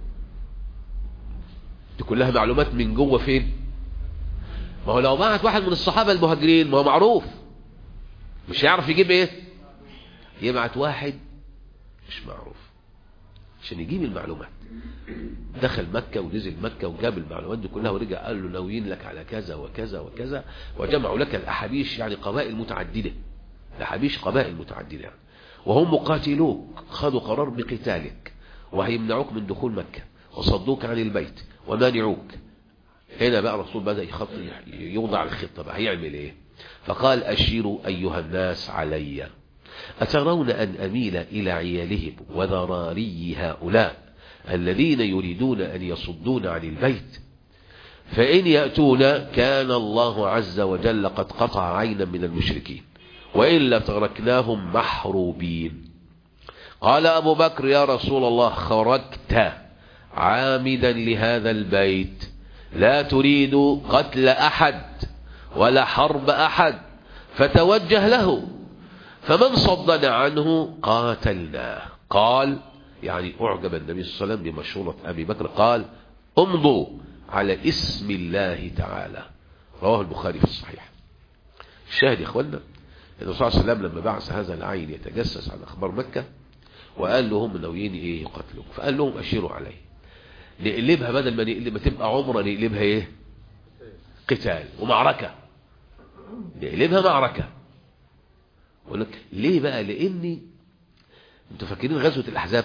دي كلها معلومات من جوه فين ما هو لو بعت واحد من الصحابة المهاجرين ما هو معروف مش هيعرف يجيب ايه يبعت واحد مش معروف عشان يجيب المعلومات دخل مكة ونزل مكة وجاب المعلومات دي كلها ورجع قال له ناويين لك على كذا وكذا وكذا وجمعوا لك الأحابيش يعني قبائل متعددة الأحابيش قبائل متعددة يعني وهم مقاتلوك خذوا قرار بقتالك وهيمنعوك من دخول مكة وصدوك عن البيت ومانعوك هنا بقى الرسول بدأ يخط يوضع الخطة بقى هيعمل ايه فقال أشيروا أيها الناس علي أترون أن أميل إلى عيالهم وذراري هؤلاء الذين يريدون أن يصدون عن البيت فإن يأتون كان الله عز وجل قد قطع عينا من المشركين وإلا تركناهم محروبين قال أبو بكر يا رسول الله خرجت عامدا لهذا البيت لا تريد قتل أحد ولا حرب أحد فتوجه له فمن صدنا عنه قاتلناه قال يعني أعجب النبي صلى الله عليه وسلم بمشورة أبي بكر قال امضوا على اسم الله تعالى رواه البخاري في الصحيح الشاهد يا اخوانا الرسول صلى الله عليه وسلم لما بعث هذا العين يتجسس على أخبار مكة وقال لهم ناويين ايه يقتلوك فقال لهم اشيروا عليه نقلبها بدل ما نقلب ما تبقى عمره نقلبها ايه قتال ومعركة نقلبها معركة يقول لك ليه بقى لاني انتوا فاكرين غزوة الاحزاب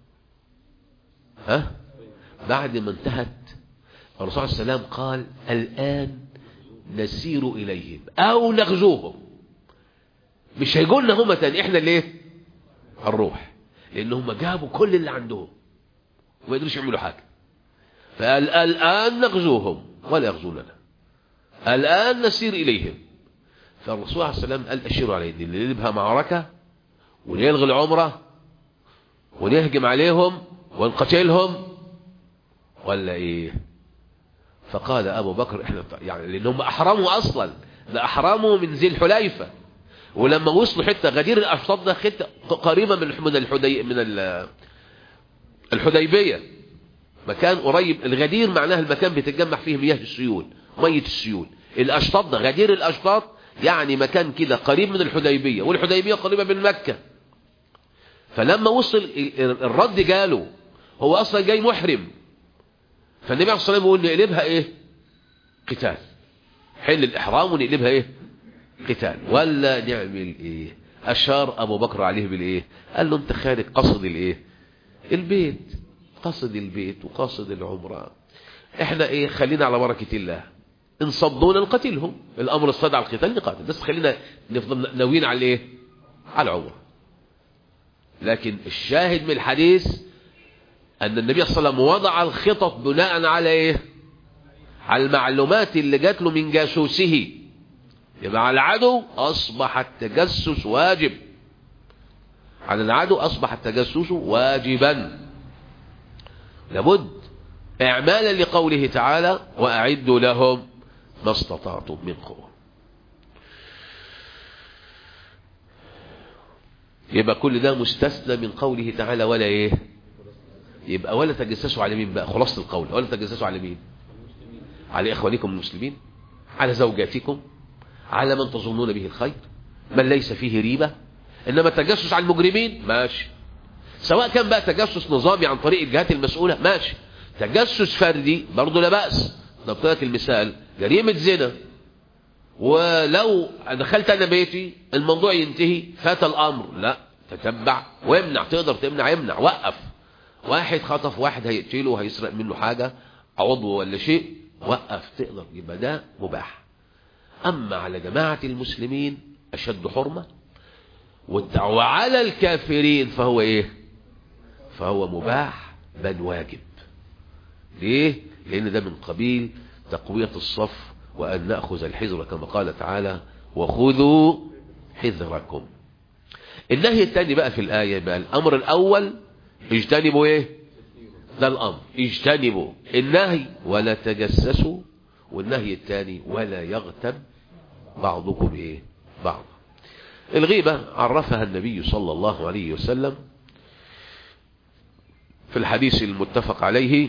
ها بعد ما انتهت الرسول صلى الله عليه وسلم قال الان نسير اليهم او نغزوهم مش هيقولنا هما تاني احنا ليه هنروح لان هم جابوا كل اللي عندهم وما يقدروش يعملوا حاجه فقال الان نغزوهم ولا يغزوننا الان نسير اليهم فالرسول عليه السلام قال اشيروا عليه دي اللي نلبها معركه ونلغي العمره ونهجم عليهم ونقتلهم ولا ايه فقال ابو بكر احنا يعني لانهم احرموا اصلا ده احرموا من ذي الحليفه ولما وصلوا حته غدير الاشطاط ده حته قريبه من من الحدي من الحديبيه مكان قريب الغدير معناها المكان بيتجمع فيه مياه السيول ميه السيول الاشطاط ده غدير الاشطاط يعني مكان كده قريب من الحديبيه والحديبيه قريبه من مكه فلما وصل الرد جاله هو اصلا جاي محرم فالنبي عليه الصلاه والسلام يقول نقلبها ايه قتال حل الاحرام ونقلبها ايه قتال ولا نعمل ايه اشار ابو بكر عليه بالايه قال له انت خارج قصد الايه البيت قصد البيت وقصد العمره احنا ايه خلينا على بركه الله ان صدونا نقتلهم الامر الصاد على القتال نقاتل بس خلينا نفضل ناويين على ايه على العمره لكن الشاهد من الحديث ان النبي صلى الله عليه وسلم وضع الخطط بناء على ايه على المعلومات اللي جات له من جاسوسه يبقى على العدو أصبح التجسس واجب على العدو أصبح التجسس واجبا لابد إعمالا لقوله تعالى وأعدوا لهم ما استطعتم من قوة يبقى كل ده مستثنى من قوله تعالى ولا ايه يبقى ولا تجسسوا على مين بقى خلاصة القول ولا تجسسوا على مين على إخوانكم المسلمين على زوجاتكم على من تظنون به الخير من ليس فيه ريبة إنما التجسس على المجرمين ماشي سواء كان بقى تجسس نظامي عن طريق الجهات المسؤولة ماشي تجسس فردي برضه لا بأس ضبط لك المثال جريمة زنا ولو دخلت أنا بيتي الموضوع ينتهي فات الأمر لا تتبع وامنع تقدر تمنع امنع وقف واحد خطف واحد هيقتله وهيسرق منه حاجة عضو ولا شيء وقف تقدر يبقى ده مباح أما على جماعة المسلمين أشد حرمة وعلى الكافرين فهو إيه فهو مباح بل واجب ليه لأن ده من قبيل تقوية الصف وأن نأخذ الحذر كما قال تعالى وخذوا حذركم النهي الثاني بقى في الآية بقى الأمر الأول اجتنبوا إيه ده الأمر اجتنبوا النهي ولا تجسسوا والنهي الثاني ولا يغتب بعضكم ايه بعض الغيبة عرفها النبي صلى الله عليه وسلم في الحديث المتفق عليه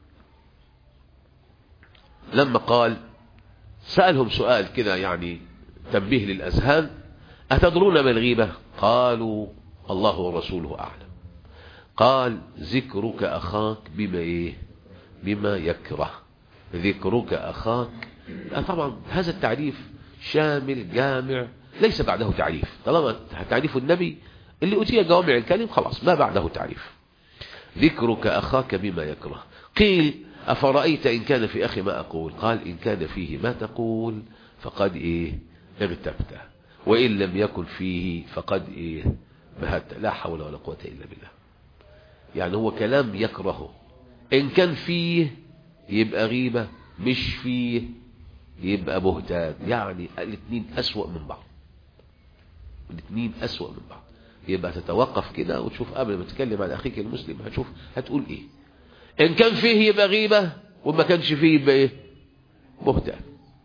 لما قال سألهم سؤال كده يعني تنبيه للأذهان أتدرون ما الغيبة قالوا الله ورسوله أعلم قال ذكرك أخاك بما إيه بما يكره ذكرك أخاك طبعا هذا التعريف شامل جامع ليس بعده تعريف طالما تعريف النبي اللي أتي جوامع الكلم خلاص ما بعده تعريف ذكرك أخاك بما يكره قيل أفرأيت إن كان في أخي ما أقول قال إن كان فيه ما تقول فقد إيه اغتبته وإن لم يكن فيه فقد إيه بهت لا حول ولا قوة إلا بالله يعني هو كلام يكرهه إن كان فيه يبقى غيبة مش فيه يبقى بهتان يعني الاثنين أسوأ من بعض الاثنين أسوأ من بعض يبقى تتوقف كده وتشوف قبل ما تتكلم عن أخيك المسلم هتشوف هتقول إيه إن كان فيه يبقى غيبة وما كانش فيه يبقى إيه بهتان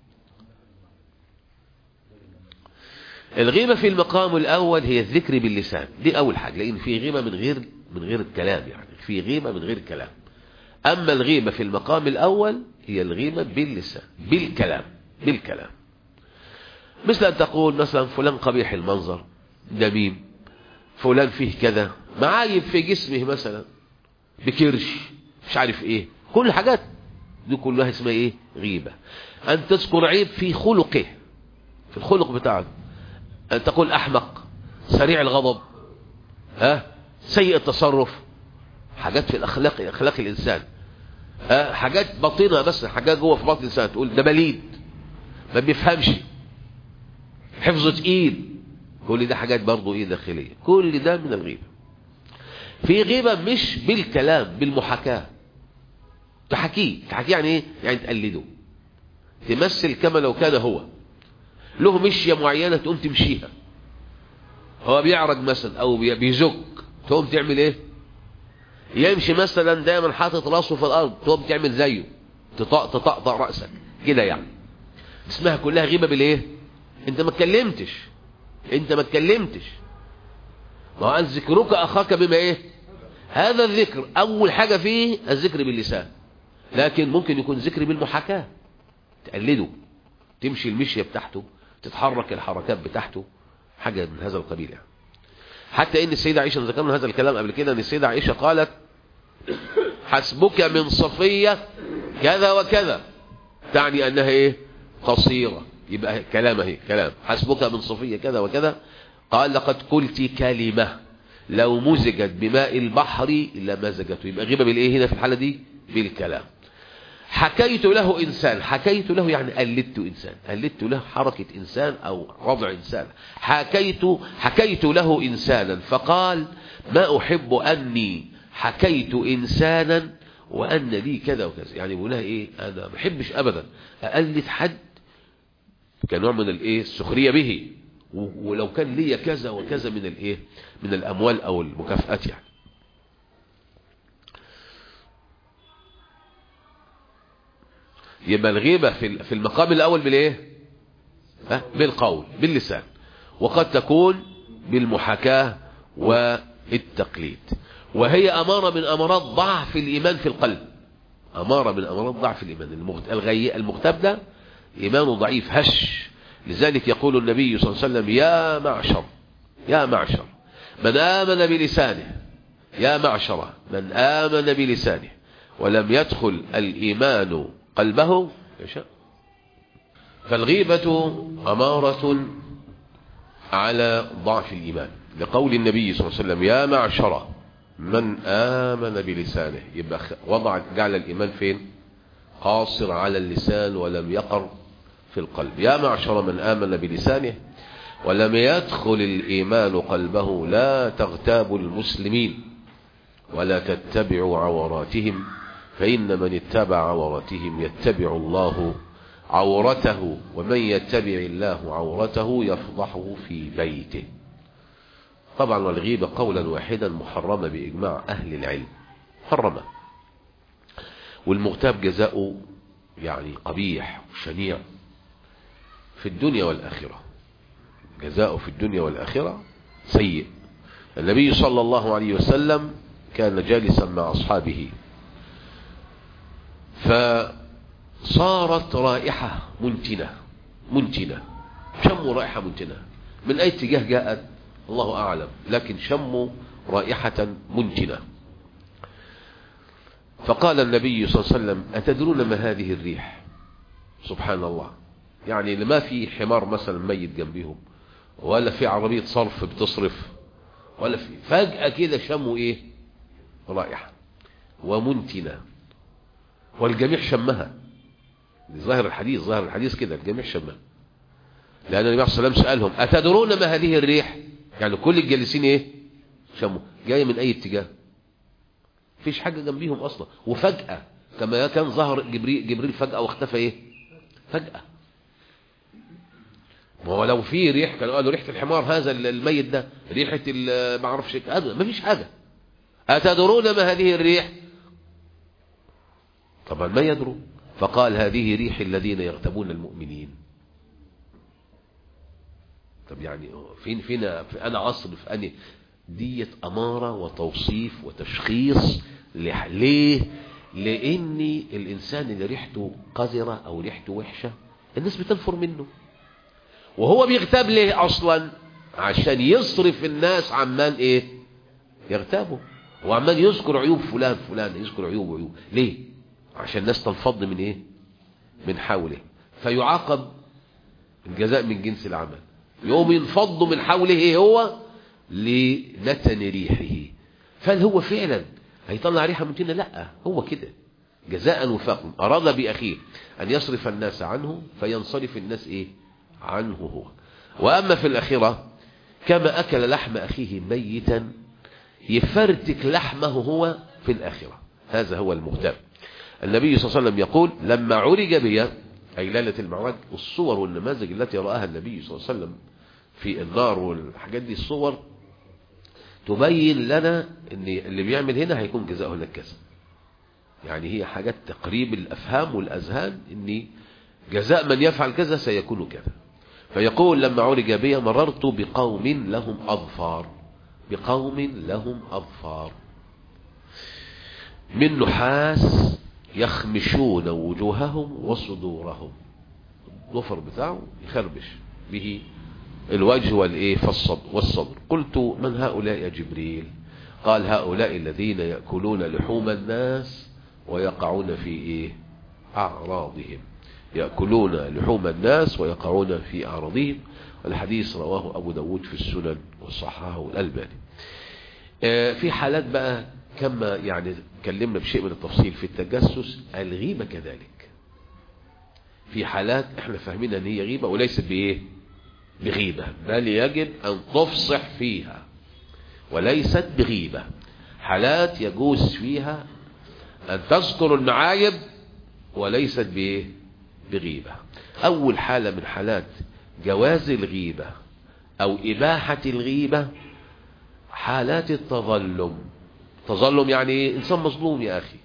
الغيبة في المقام الأول هي الذكر باللسان دي أول حاجة لأن في غيبة من غير من غير الكلام يعني في غيبة من غير كلام أما الغيبة في المقام الأول هي الغيبة باللسان بالكلام بالكلام مثل أن تقول مثلا فلان قبيح المنظر دميم فلان فيه كذا معايب في جسمه مثلا بكرش مش عارف ايه كل الحاجات دي كلها اسمها ايه غيبة أن تذكر عيب في خلقه في الخلق بتاعه أن تقول أحمق سريع الغضب ها سيء التصرف حاجات في الأخلاق أخلاق الإنسان ها حاجات باطنة بس حاجات جوه في باطن الإنسان تقول ده بليد ما بيفهمش حفظة إيد كل ده حاجات برضو إيه داخلية كل ده من الغيبة في غيبة مش بالكلام بالمحاكاة تحكيه تحكيه يعني إيه يعني تقلده تمثل كما لو كان هو له مشية معينة تقوم تمشيها هو بيعرج مثلا او بيزك تقوم تعمل ايه يمشي مثلا دايما حاطط راسه في الارض تقوم تعمل زيه تطقطق راسك كده يعني اسمها كلها غيبه بالايه انت ما اتكلمتش انت ما اتكلمتش ما هو ذكرك اخاك بما ايه هذا الذكر اول حاجه فيه الذكر باللسان لكن ممكن يكون ذكر بالمحاكاه تقلده تمشي المشيه بتاعته تتحرك الحركات بتاعته حاجة من هذا القبيل يعني حتى ان السيدة عائشة ذكرنا هذا الكلام قبل كده ان السيدة عائشة قالت حسبك من صفية كذا وكذا تعني انها ايه قصيرة يبقى كلام اهي كلام حسبك من صفية كذا وكذا قال لقد قلت كلمة لو مزجت بماء البحر لمزجته يبقى غيبة بالايه هنا في الحالة دي بالكلام حكيت له إنسان حكيت له يعني قلدت إنسان قلدت له حركة إنسان أو وضع إنسان حكيت حكيت له إنسانا فقال ما أحب أني حكيت إنسانا وأن لي كذا وكذا يعني بقولها إيه أنا ما بحبش أبدا أقلد حد كنوع من الإيه السخرية به ولو كان لي كذا وكذا من الإيه من الأموال أو المكافآت يعني يبقى الغيبة في المقام الأول بالإيه بالقول باللسان وقد تكون بالمحاكاة والتقليد وهي أمارة من أمارات ضعف الإيمان في القلب أمارة من أمارات ضعف الإيمان المغتاب ده إيمانه ضعيف هش لذلك يقول النبي صلى الله عليه وسلم يا معشر يا معشر من آمن بلسانه يا معشر من آمن بلسانه ولم يدخل الإيمان قلبه يشاء فالغيبة أمارة على ضعف الإيمان لقول النبي صلى الله عليه وسلم يا معشر من آمن بلسانه يبقى وضع جعل الإيمان فين قاصر على اللسان ولم يقر في القلب يا معشر من آمن بلسانه ولم يدخل الإيمان قلبه لا تغتابوا المسلمين ولا تتبعوا عوراتهم فإن من اتبع عورتهم يتبع الله عورته ومن يتبع الله عورته يفضحه في بيته طبعا والغيبة قولا واحدا محرمة بإجماع أهل العلم محرمة والمغتاب جزاؤه يعني قبيح وشنيع في الدنيا والآخرة جزاؤه في الدنيا والآخرة سيء النبي صلى الله عليه وسلم كان جالسا مع أصحابه فصارت رائحة منتنة منتنة شموا رائحة منتنة من أي اتجاه جاءت الله أعلم لكن شموا رائحة منتنة فقال النبي صلى الله عليه وسلم أتدرون ما هذه الريح سبحان الله يعني لما في حمار مثلا ميت جنبهم ولا في عربية صرف بتصرف ولا في فجأة كده شموا ايه رائحة ومنتنة والجميع شمها ظاهر الحديث ظاهر الحديث كده الجميع شمها لأن النبي صلى الله عليه وسلم سألهم أتدرون ما هذه الريح يعني كل الجالسين ايه شموا جاية من اي اتجاه فيش حاجة جنبيهم اصلا وفجأة كما كان ظهر جبريل, جبريل فجأة واختفى ايه فجأة ما هو لو في ريح كانوا قالوا ريحة الحمار هذا الميت ده ريحة ما اعرفش هذا ما فيش حاجة أتدرون ما هذه الريح طبعا ما يدروا فقال هذه ريح الذين يغتبون المؤمنين طب يعني فين فين في انا اصرف انا دية امارة وتوصيف وتشخيص ليه لان الانسان اللي ريحته قذرة او ريحته وحشة الناس بتنفر منه وهو بيغتاب ليه اصلا عشان يصرف الناس عمال ايه يغتابه وعمال يذكر عيوب فلان فلان يذكر عيوب وعيوب ليه عشان الناس تنفض من ايه من حوله فيعاقب الجزاء من جنس العمل يوم ينفض من حوله ايه هو لنتن ريحه فهل هو فعلا هيطلع ريحة منتنة لا هو كده جزاء وفاقا أراد بأخيه أن يصرف الناس عنه فينصرف الناس إيه عنه هو وأما في الأخيرة كما أكل لحم أخيه ميتا يفرتك لحمه هو في الآخرة هذا هو المهتم النبي صلى الله عليه وسلم يقول لما عرج بي أي ليلة المعراج الصور والنماذج التي رآها النبي صلى الله عليه وسلم في النار والحاجات دي الصور تبين لنا ان اللي بيعمل هنا هيكون جزاؤه هناك كذا يعني هي حاجات تقريب الافهام والاذهان ان جزاء من يفعل كذا سيكون كذا فيقول لما عرج بي مررت بقوم لهم اظفار بقوم لهم اظفار من نحاس يخمشون وجوههم وصدورهم الضفر بتاعه يخربش به الوجه والايه والصدر قلت من هؤلاء يا جبريل قال هؤلاء الذين يأكلون لحوم الناس ويقعون في ايه اعراضهم يأكلون لحوم الناس ويقعون في اعراضهم الحديث رواه ابو داود في السنن وصححه الالباني في حالات بقى كما يعني تكلمنا بشيء من التفصيل في التجسس الغيبة كذلك في حالات احنا فاهمين ان هي غيبة وليست بايه بغيبة بل يجب أن تفصح فيها وليست بغيبة حالات يجوز فيها أن تذكر المعايب وليست بإيه بغيبة أول حالة من حالات جواز الغيبة أو إباحة الغيبة حالات التظلم تظلم يعني إيه؟ إنسان مظلوم يا أخي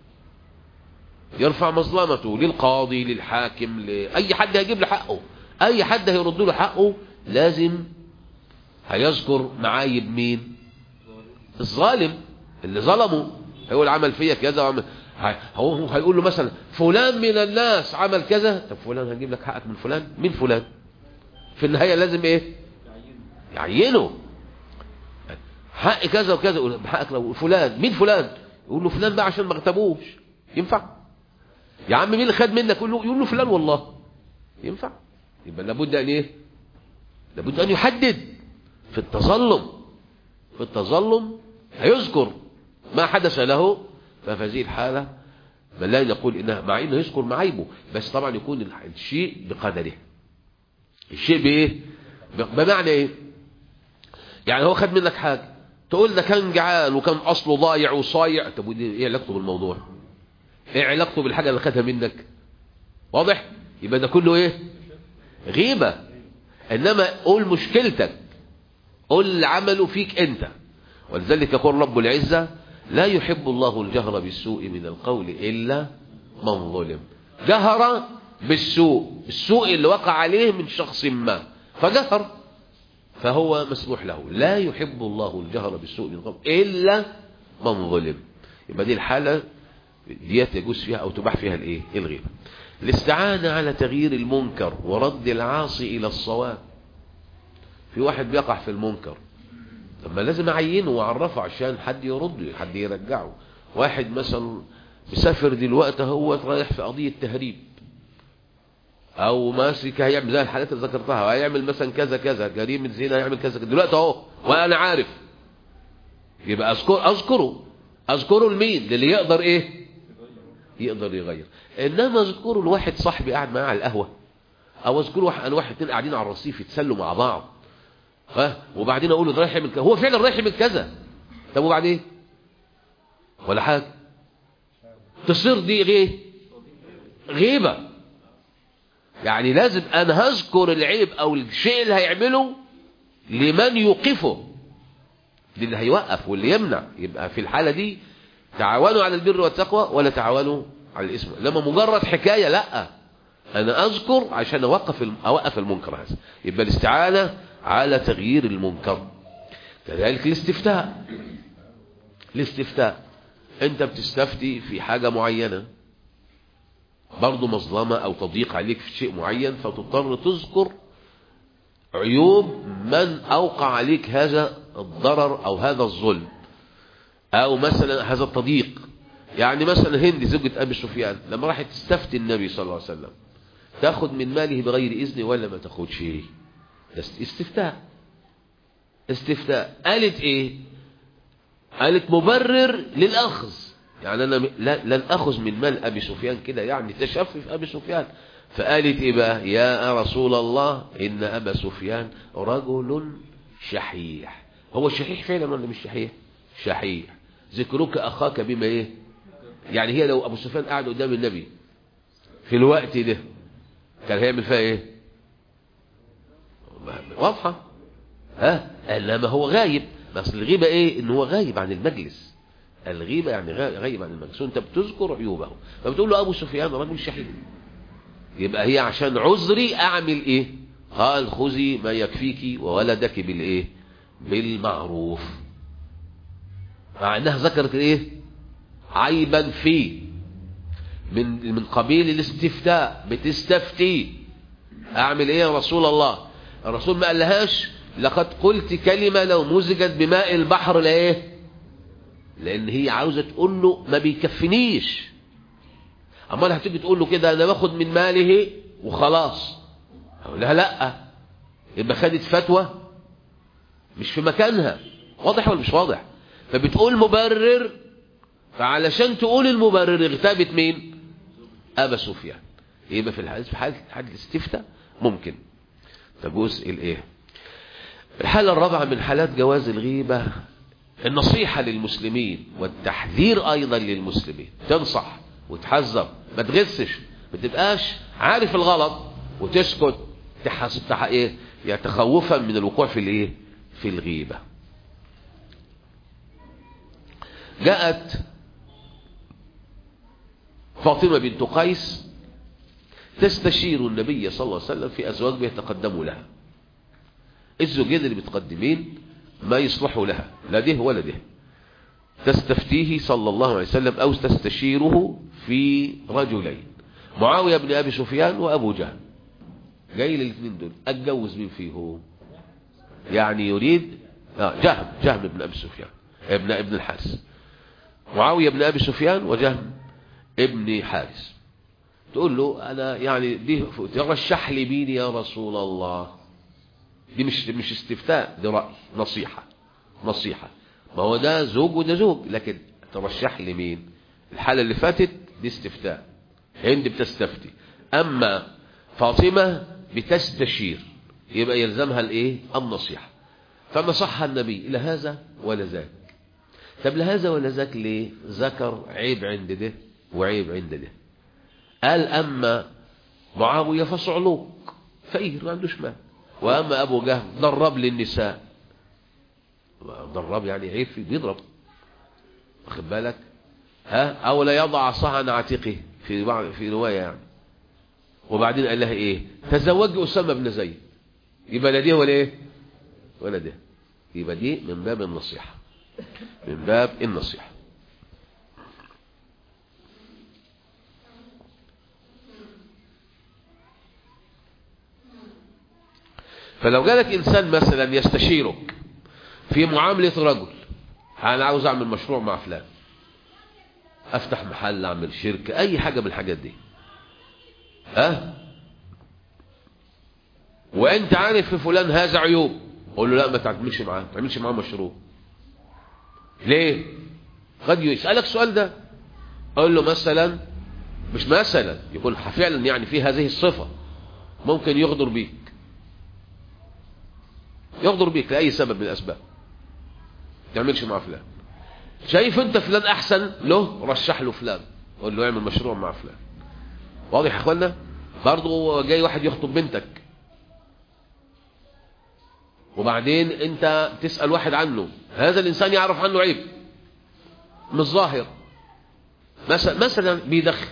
يرفع مظلمته للقاضي للحاكم لأي حد هيجيب له حقه أي حد هيرد له حقه لازم هيذكر معايب مين الظالم اللي ظلمه هيقول عمل فيا كذا وعمل هو هيقول له مثلا فلان من الناس عمل كذا طب فلان هنجيب لك حقك من فلان مين فلان في النهاية لازم ايه يعينه حق كذا وكذا يقول حقك لو فلان مين فلان يقول له فلان بقى عشان ما اغتابوش ينفع يا عم مين اللي خد منك يقول له يقول له فلان والله ينفع يبقى لابد ان ايه لابد ان يحدد في التظلم في التظلم هيذكر ما حدث له ففي هذه الحالة بل لا يقول إنها مع إنه يذكر معيبه بس طبعا يكون الشيء بقدره الشيء بإيه بمعنى إيه يعني هو خد منك حاجة تقول ده كان جعان وكان أصله ضايع وصايع طب إيه علاقته بالموضوع إيه علاقته بالحاجة اللي خدها منك واضح يبقى ده كله إيه غيبة إنما قول مشكلتك قول اللي عمله فيك أنت ولذلك يقول رب العزة لا يحب الله الجهر بالسوء من القول إلا من ظلم جهر بالسوء السوء اللي وقع عليه من شخص ما فجهر فهو مسموح له لا يحب الله الجهر بالسوء من القول إلا من ظلم يبقى دي الحالة ديت يجوز فيها او تباح فيها الايه الغيبة الاستعانة على تغيير المنكر ورد العاصي الى الصواب في واحد بيقع في المنكر طب ما لازم اعينه واعرفه عشان حد يرده حد يرجعه واحد مثلا مسافر دلوقتي هو رايح في قضية تهريب او ماسك هيعمل زي الحالات اللي ذكرتها هيعمل مثلا كذا كذا جريمة زنا هيعمل كذا كذا دلوقتي اهو وانا عارف يبقى اذكر اذكره اذكره لمين للي يقدر ايه يقدر يغير انما اذكره لواحد صاحبي قاعد معاه على القهوه او اذكره واحد انا واحد اتنين قاعدين على الرصيف يتسلوا مع بعض ها وبعدين اقول له ده رايح يعمل كذا هو فعلا رايح يعمل كذا طب وبعدين ولا حاجه تصير دي ايه غيبه يعني لازم انا هذكر العيب او الشيء اللي هيعمله لمن يوقفه للي هيوقف واللي يمنع يبقى في الحالة دي تعاونوا على البر والتقوى ولا تعاونوا على الاسم لما مجرد حكاية لا انا اذكر عشان اوقف اوقف المنكر هذا يبقى الاستعانة على تغيير المنكر كذلك الاستفتاء الاستفتاء انت بتستفتي في حاجة معينة برضه مظلمة او تضييق عليك في شيء معين فتضطر تذكر عيوب من اوقع عليك هذا الضرر او هذا الظلم او مثلا هذا التضييق يعني مثلا هند زوجة ابي سفيان لما راحت تستفتي النبي صلى الله عليه وسلم تاخد من ماله بغير اذنه ولا ما تاخدش ده استفتاء استفتاء قالت ايه قالت مبرر للاخذ يعني انا لن اخذ من مال ابي سفيان كده يعني تشفف ابي سفيان فقالت ايه بقى يا رسول الله ان ابا سفيان رجل شحيح هو شحيح فعلا ولا مش شحيح شحيح ذكرك اخاك بما ايه يعني هي لو ابو سفيان قاعد قدام النبي في الوقت ده كان هيعمل فيها ايه واضحه ها انما هو غايب بس الغيبه ايه ان هو غايب عن المجلس الغيبه يعني غايب عن المجلس انت بتذكر عيوبه فبتقول له ابو سفيان رجل شحيح يبقى هي عشان عذري اعمل ايه قال خذي ما يكفيك وولدك بالايه بالمعروف مع انها ذكرت ايه عيبا فيه من من قبيل الاستفتاء بتستفتي اعمل ايه يا رسول الله الرسول ما قالهاش لقد قلت كلمة لو مزجت بماء البحر لايه لان هي عاوزة تقول له ما بيكفنيش امال هتيجي تقول له كده انا باخد من ماله وخلاص اقول لها لا يبقى خدت فتوى مش في مكانها واضح ولا مش واضح فبتقول مبرر فعلشان تقول المبرر اغتابت مين ابا سفيان يبقى في الحديث في حاله حاله الاستفتاء ممكن تجوز الايه الحاله الرابعه من حالات جواز الغيبه النصيحه للمسلمين والتحذير ايضا للمسلمين تنصح وتحذر ما تغسش ما تبقاش عارف الغلط وتسكت تحس تح... ايه يعني تخوفا من الوقوع في الايه في الغيبه جاءت فاطمة بنت قيس تستشير النبي صلى الله عليه وسلم في أزواج بيتقدموا لها الزوجين اللي بتقدمين ما يصلحوا لها لا ده ولا ده تستفتيه صلى الله عليه وسلم أو تستشيره في رجلين معاوية بن أبي سفيان وأبو جهل جاي للاثنين دول أتجوز مين فيهم يعني يريد آه جهم جهم بن أبي سفيان ابن ابن الحارث معاوية بن أبي سفيان وجهم ابن حارث تقول له أنا يعني دي ترشح لي مين يا رسول الله دي مش مش استفتاء دي رأي نصيحة نصيحة ما هو ده زوج وده زوج لكن ترشح لي مين الحالة اللي فاتت دي استفتاء هند بتستفتي أما فاطمة بتستشير يبقى يلزمها الايه النصيحة فنصحها النبي إلى هذا ولا ذاك طب لهذا ولا ذاك ليه ذكر عيب عند ده وعيب عند ده قال أما معاوية فصعلوك فقير ما عندوش مال وأما أبو جهل ضرب للنساء ضرب يعني عيب فيه بيضرب واخد بالك ها أو لا يضع صحن عاتقه في بعض في رواية يعني وبعدين قال لها ايه تزوجي أسامة بن زيد يبقى لا دي ولا ايه ولا ده يبقى دي من باب النصيحة من باب النصيحة فلو جالك إنسان مثلا يستشيرك في معاملة رجل أنا عاوز أعمل مشروع مع فلان أفتح محل أعمل شركة أي حاجة من الحاجات دي ها وأنت عارف في فلان هذا عيوب قول له لا ما تعملش معاه ما تعملش معاه مشروع ليه قد يسألك السؤال ده قول له مثلا مش مثلا يكون فعلا يعني في هذه الصفة ممكن يغدر بيك يغدر بيك لأي سبب من الأسباب تعملش مع فلان شايف انت فلان احسن له رشح له فلان قول له اعمل مشروع مع فلان واضح يا اخوانا برضه جاي واحد يخطب بنتك وبعدين انت تسأل واحد عنه هذا الانسان يعرف عنه عيب مش ظاهر مثلا مثلا بيدخن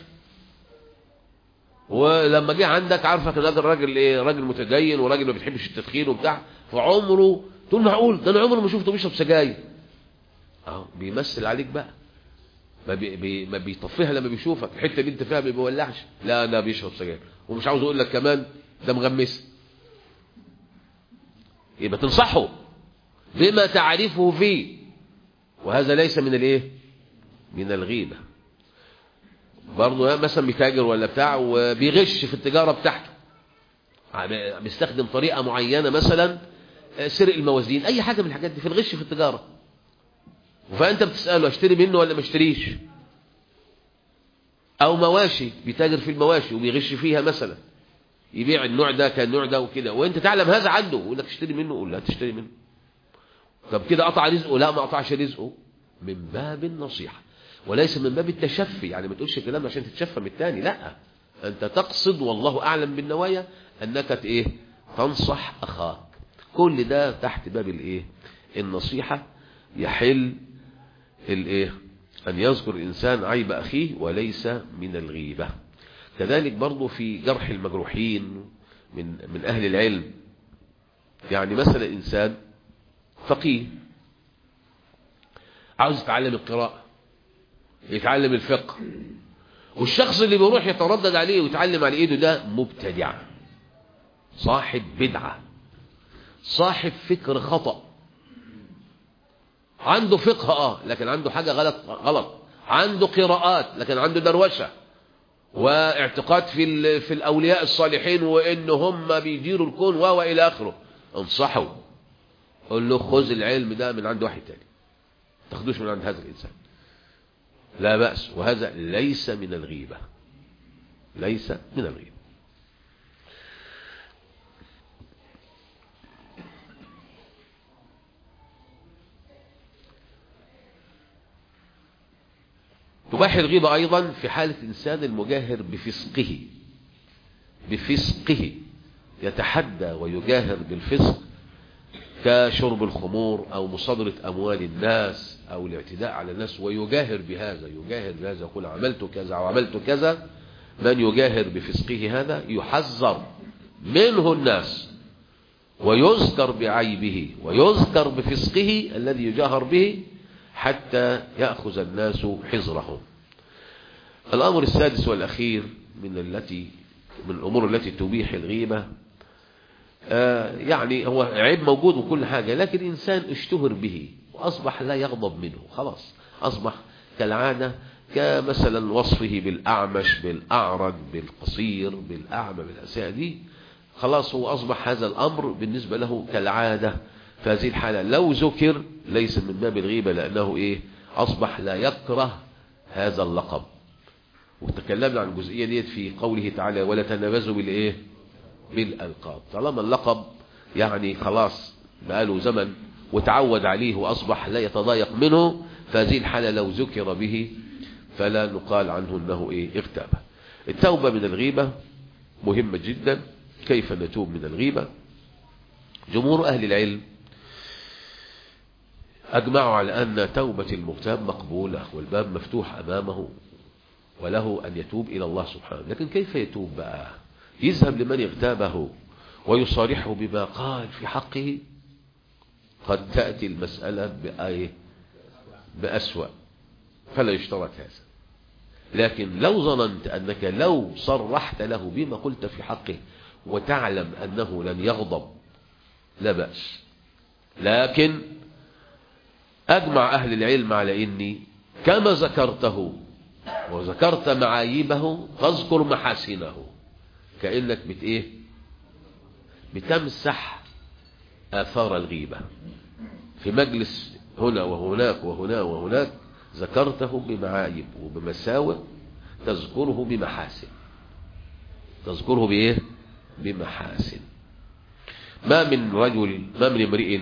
ولما جه عندك عارفك ان هذا الراجل ايه راجل متدين وراجل ما بيحبش التدخين وبتاع فعمره تقول معقول ده انا عمري ما شفته بيشرب سجاير اهو بيمثل عليك بقى ما بي بي ما بيطفيها لما بيشوفك الحته اللي انت فيها ما بيولعش لا ده بيشرب سجاير ومش عاوز اقول لك كمان ده مغمس يبقى تنصحه بما تعرفه فيه وهذا ليس من الايه من الغيبه برضه مثلا بيتاجر ولا بتاع وبيغش في التجاره بتاعته بيستخدم طريقه معينه مثلا سرق الموازين اي حاجه من الحاجات دي في الغش في التجاره فانت بتساله اشتري منه ولا ما اشتريش او مواشي بيتاجر في المواشي وبيغش فيها مثلا يبيع النوع ده كالنوع ده وكده وانت تعلم هذا عنده يقول لك اشتري منه قول لا تشتري منه طب كده قطع رزقه لا ما قطعش رزقه من باب النصيحه وليس من باب التشفي يعني ما تقولش كلام عشان تتشفى من الثاني لا انت تقصد والله اعلم بالنوايا انك ايه تنصح اخاك كل ده تحت باب الايه النصيحه يحل الايه ان يذكر الانسان عيب اخيه وليس من الغيبه كذلك برضه في جرح المجروحين من من اهل العلم يعني مثلا انسان فقيه عاوز يتعلم القراءه يتعلم الفقه والشخص اللي بيروح يتردد عليه ويتعلم على ايده ده مبتدع صاحب بدعة صاحب فكر خطأ عنده فقه اه لكن عنده حاجة غلط غلط عنده قراءات لكن عنده دروشة واعتقاد في في الاولياء الصالحين وان هم بيديروا الكون و الى اخره انصحوا قول له خذ العلم ده من عند واحد تاني تاخدوش من عند هذا الانسان لا بأس وهذا ليس من الغيبة ليس من الغيبة تباح الغيبة أيضا في حالة إنسان المجاهر بفسقه بفسقه يتحدى ويجاهر بالفسق كشرب الخمور أو مصادرة أموال الناس أو الاعتداء على الناس ويجاهر بهذا يجاهر بهذا يقول عملت كذا وعملت كذا من يجاهر بفسقه هذا يحذر منه الناس ويذكر بعيبه ويذكر بفسقه الذي يجاهر به حتى يأخذ الناس حذرهم الأمر السادس والأخير من التي من الأمور التي تبيح الغيبة آه يعني هو عيب موجود وكل حاجة لكن إنسان اشتهر به وأصبح لا يغضب منه خلاص أصبح كالعادة كمثلا وصفه بالأعمش بالأعرج بالقصير بالأعمى بالأساء دي خلاص هو أصبح هذا الأمر بالنسبة له كالعادة في هذه الحالة لو ذكر ليس من باب الغيبة لأنه إيه أصبح لا يكره هذا اللقب وتكلمنا عن الجزئية ديت في قوله تعالى ولا تنابزوا بالإيه بالألقاب طالما اللقب يعني خلاص بقاله زمن وتعود عليه وأصبح لا يتضايق منه فهذه الحالة لو ذكر به فلا نقال عنه أنه إيه اغتابه التوبة من الغيبة مهمة جدا كيف نتوب من الغيبة جمهور أهل العلم أجمعوا على أن توبة المغتاب مقبولة والباب مفتوح أمامه وله أن يتوب إلى الله سبحانه لكن كيف يتوب بقى يذهب لمن اغتابه ويصارحه بما قال في حقه قد تأتي المسألة بآية بأسوأ فلا يشترط هذا لكن لو ظننت أنك لو صرحت له بما قلت في حقه وتعلم أنه لن يغضب لا بأس لكن أجمع أهل العلم على إني كما ذكرته وذكرت معايبه تذكر محاسنه كأنك بت إيه بتمسح آثار الغيبة في مجلس هنا وهناك وهنا وهناك ذكرته بمعايب وبمساوئ تذكره بمحاسن تذكره بإيه بمحاسن ما من رجل ما من امرئ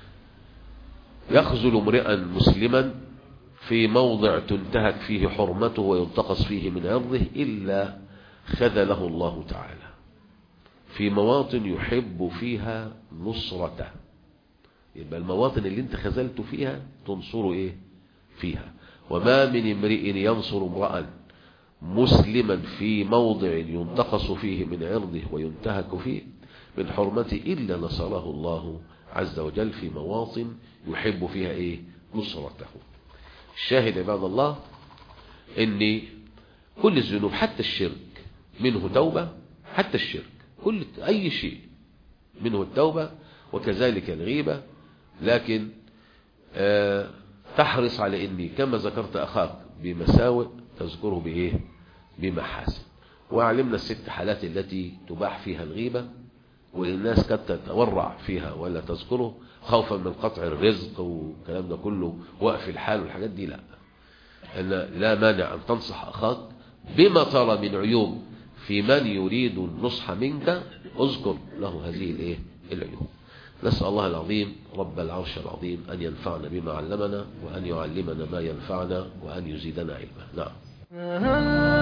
يخذل امرئا مسلما في موضع تنتهك فيه حرمته وينتقص فيه من عرضه إلا خذله الله تعالى في مواطن يحب فيها نصرته يبقى المواطن اللي انت خذلته فيها تنصره ايه فيها وما من امرئ ينصر امرأ مسلما في موضع ينتقص فيه من عرضه وينتهك فيه من حرمته إلا نصره الله عز وجل في مواطن يحب فيها ايه نصرته الشاهد عباد الله ان كل الذنوب حتى الشرك منه توبة حتى الشرك كل اي شيء منه التوبة وكذلك الغيبة لكن آه تحرص على اني كما ذكرت اخاك بمساوئ تذكره بايه بمحاسن وعلمنا الست حالات التي تباح فيها الغيبة والناس قد تتورع فيها ولا تذكره خوفا من قطع الرزق والكلام ده كله وقف الحال والحاجات دي لا أن لا مانع أن تنصح أخاك بما ترى من عيوب في من يريد النصح منك اذكر له هذه الايه العيوب نسأل الله العظيم رب العرش العظيم أن ينفعنا بما علمنا وأن يعلمنا ما ينفعنا وأن يزيدنا علما نعم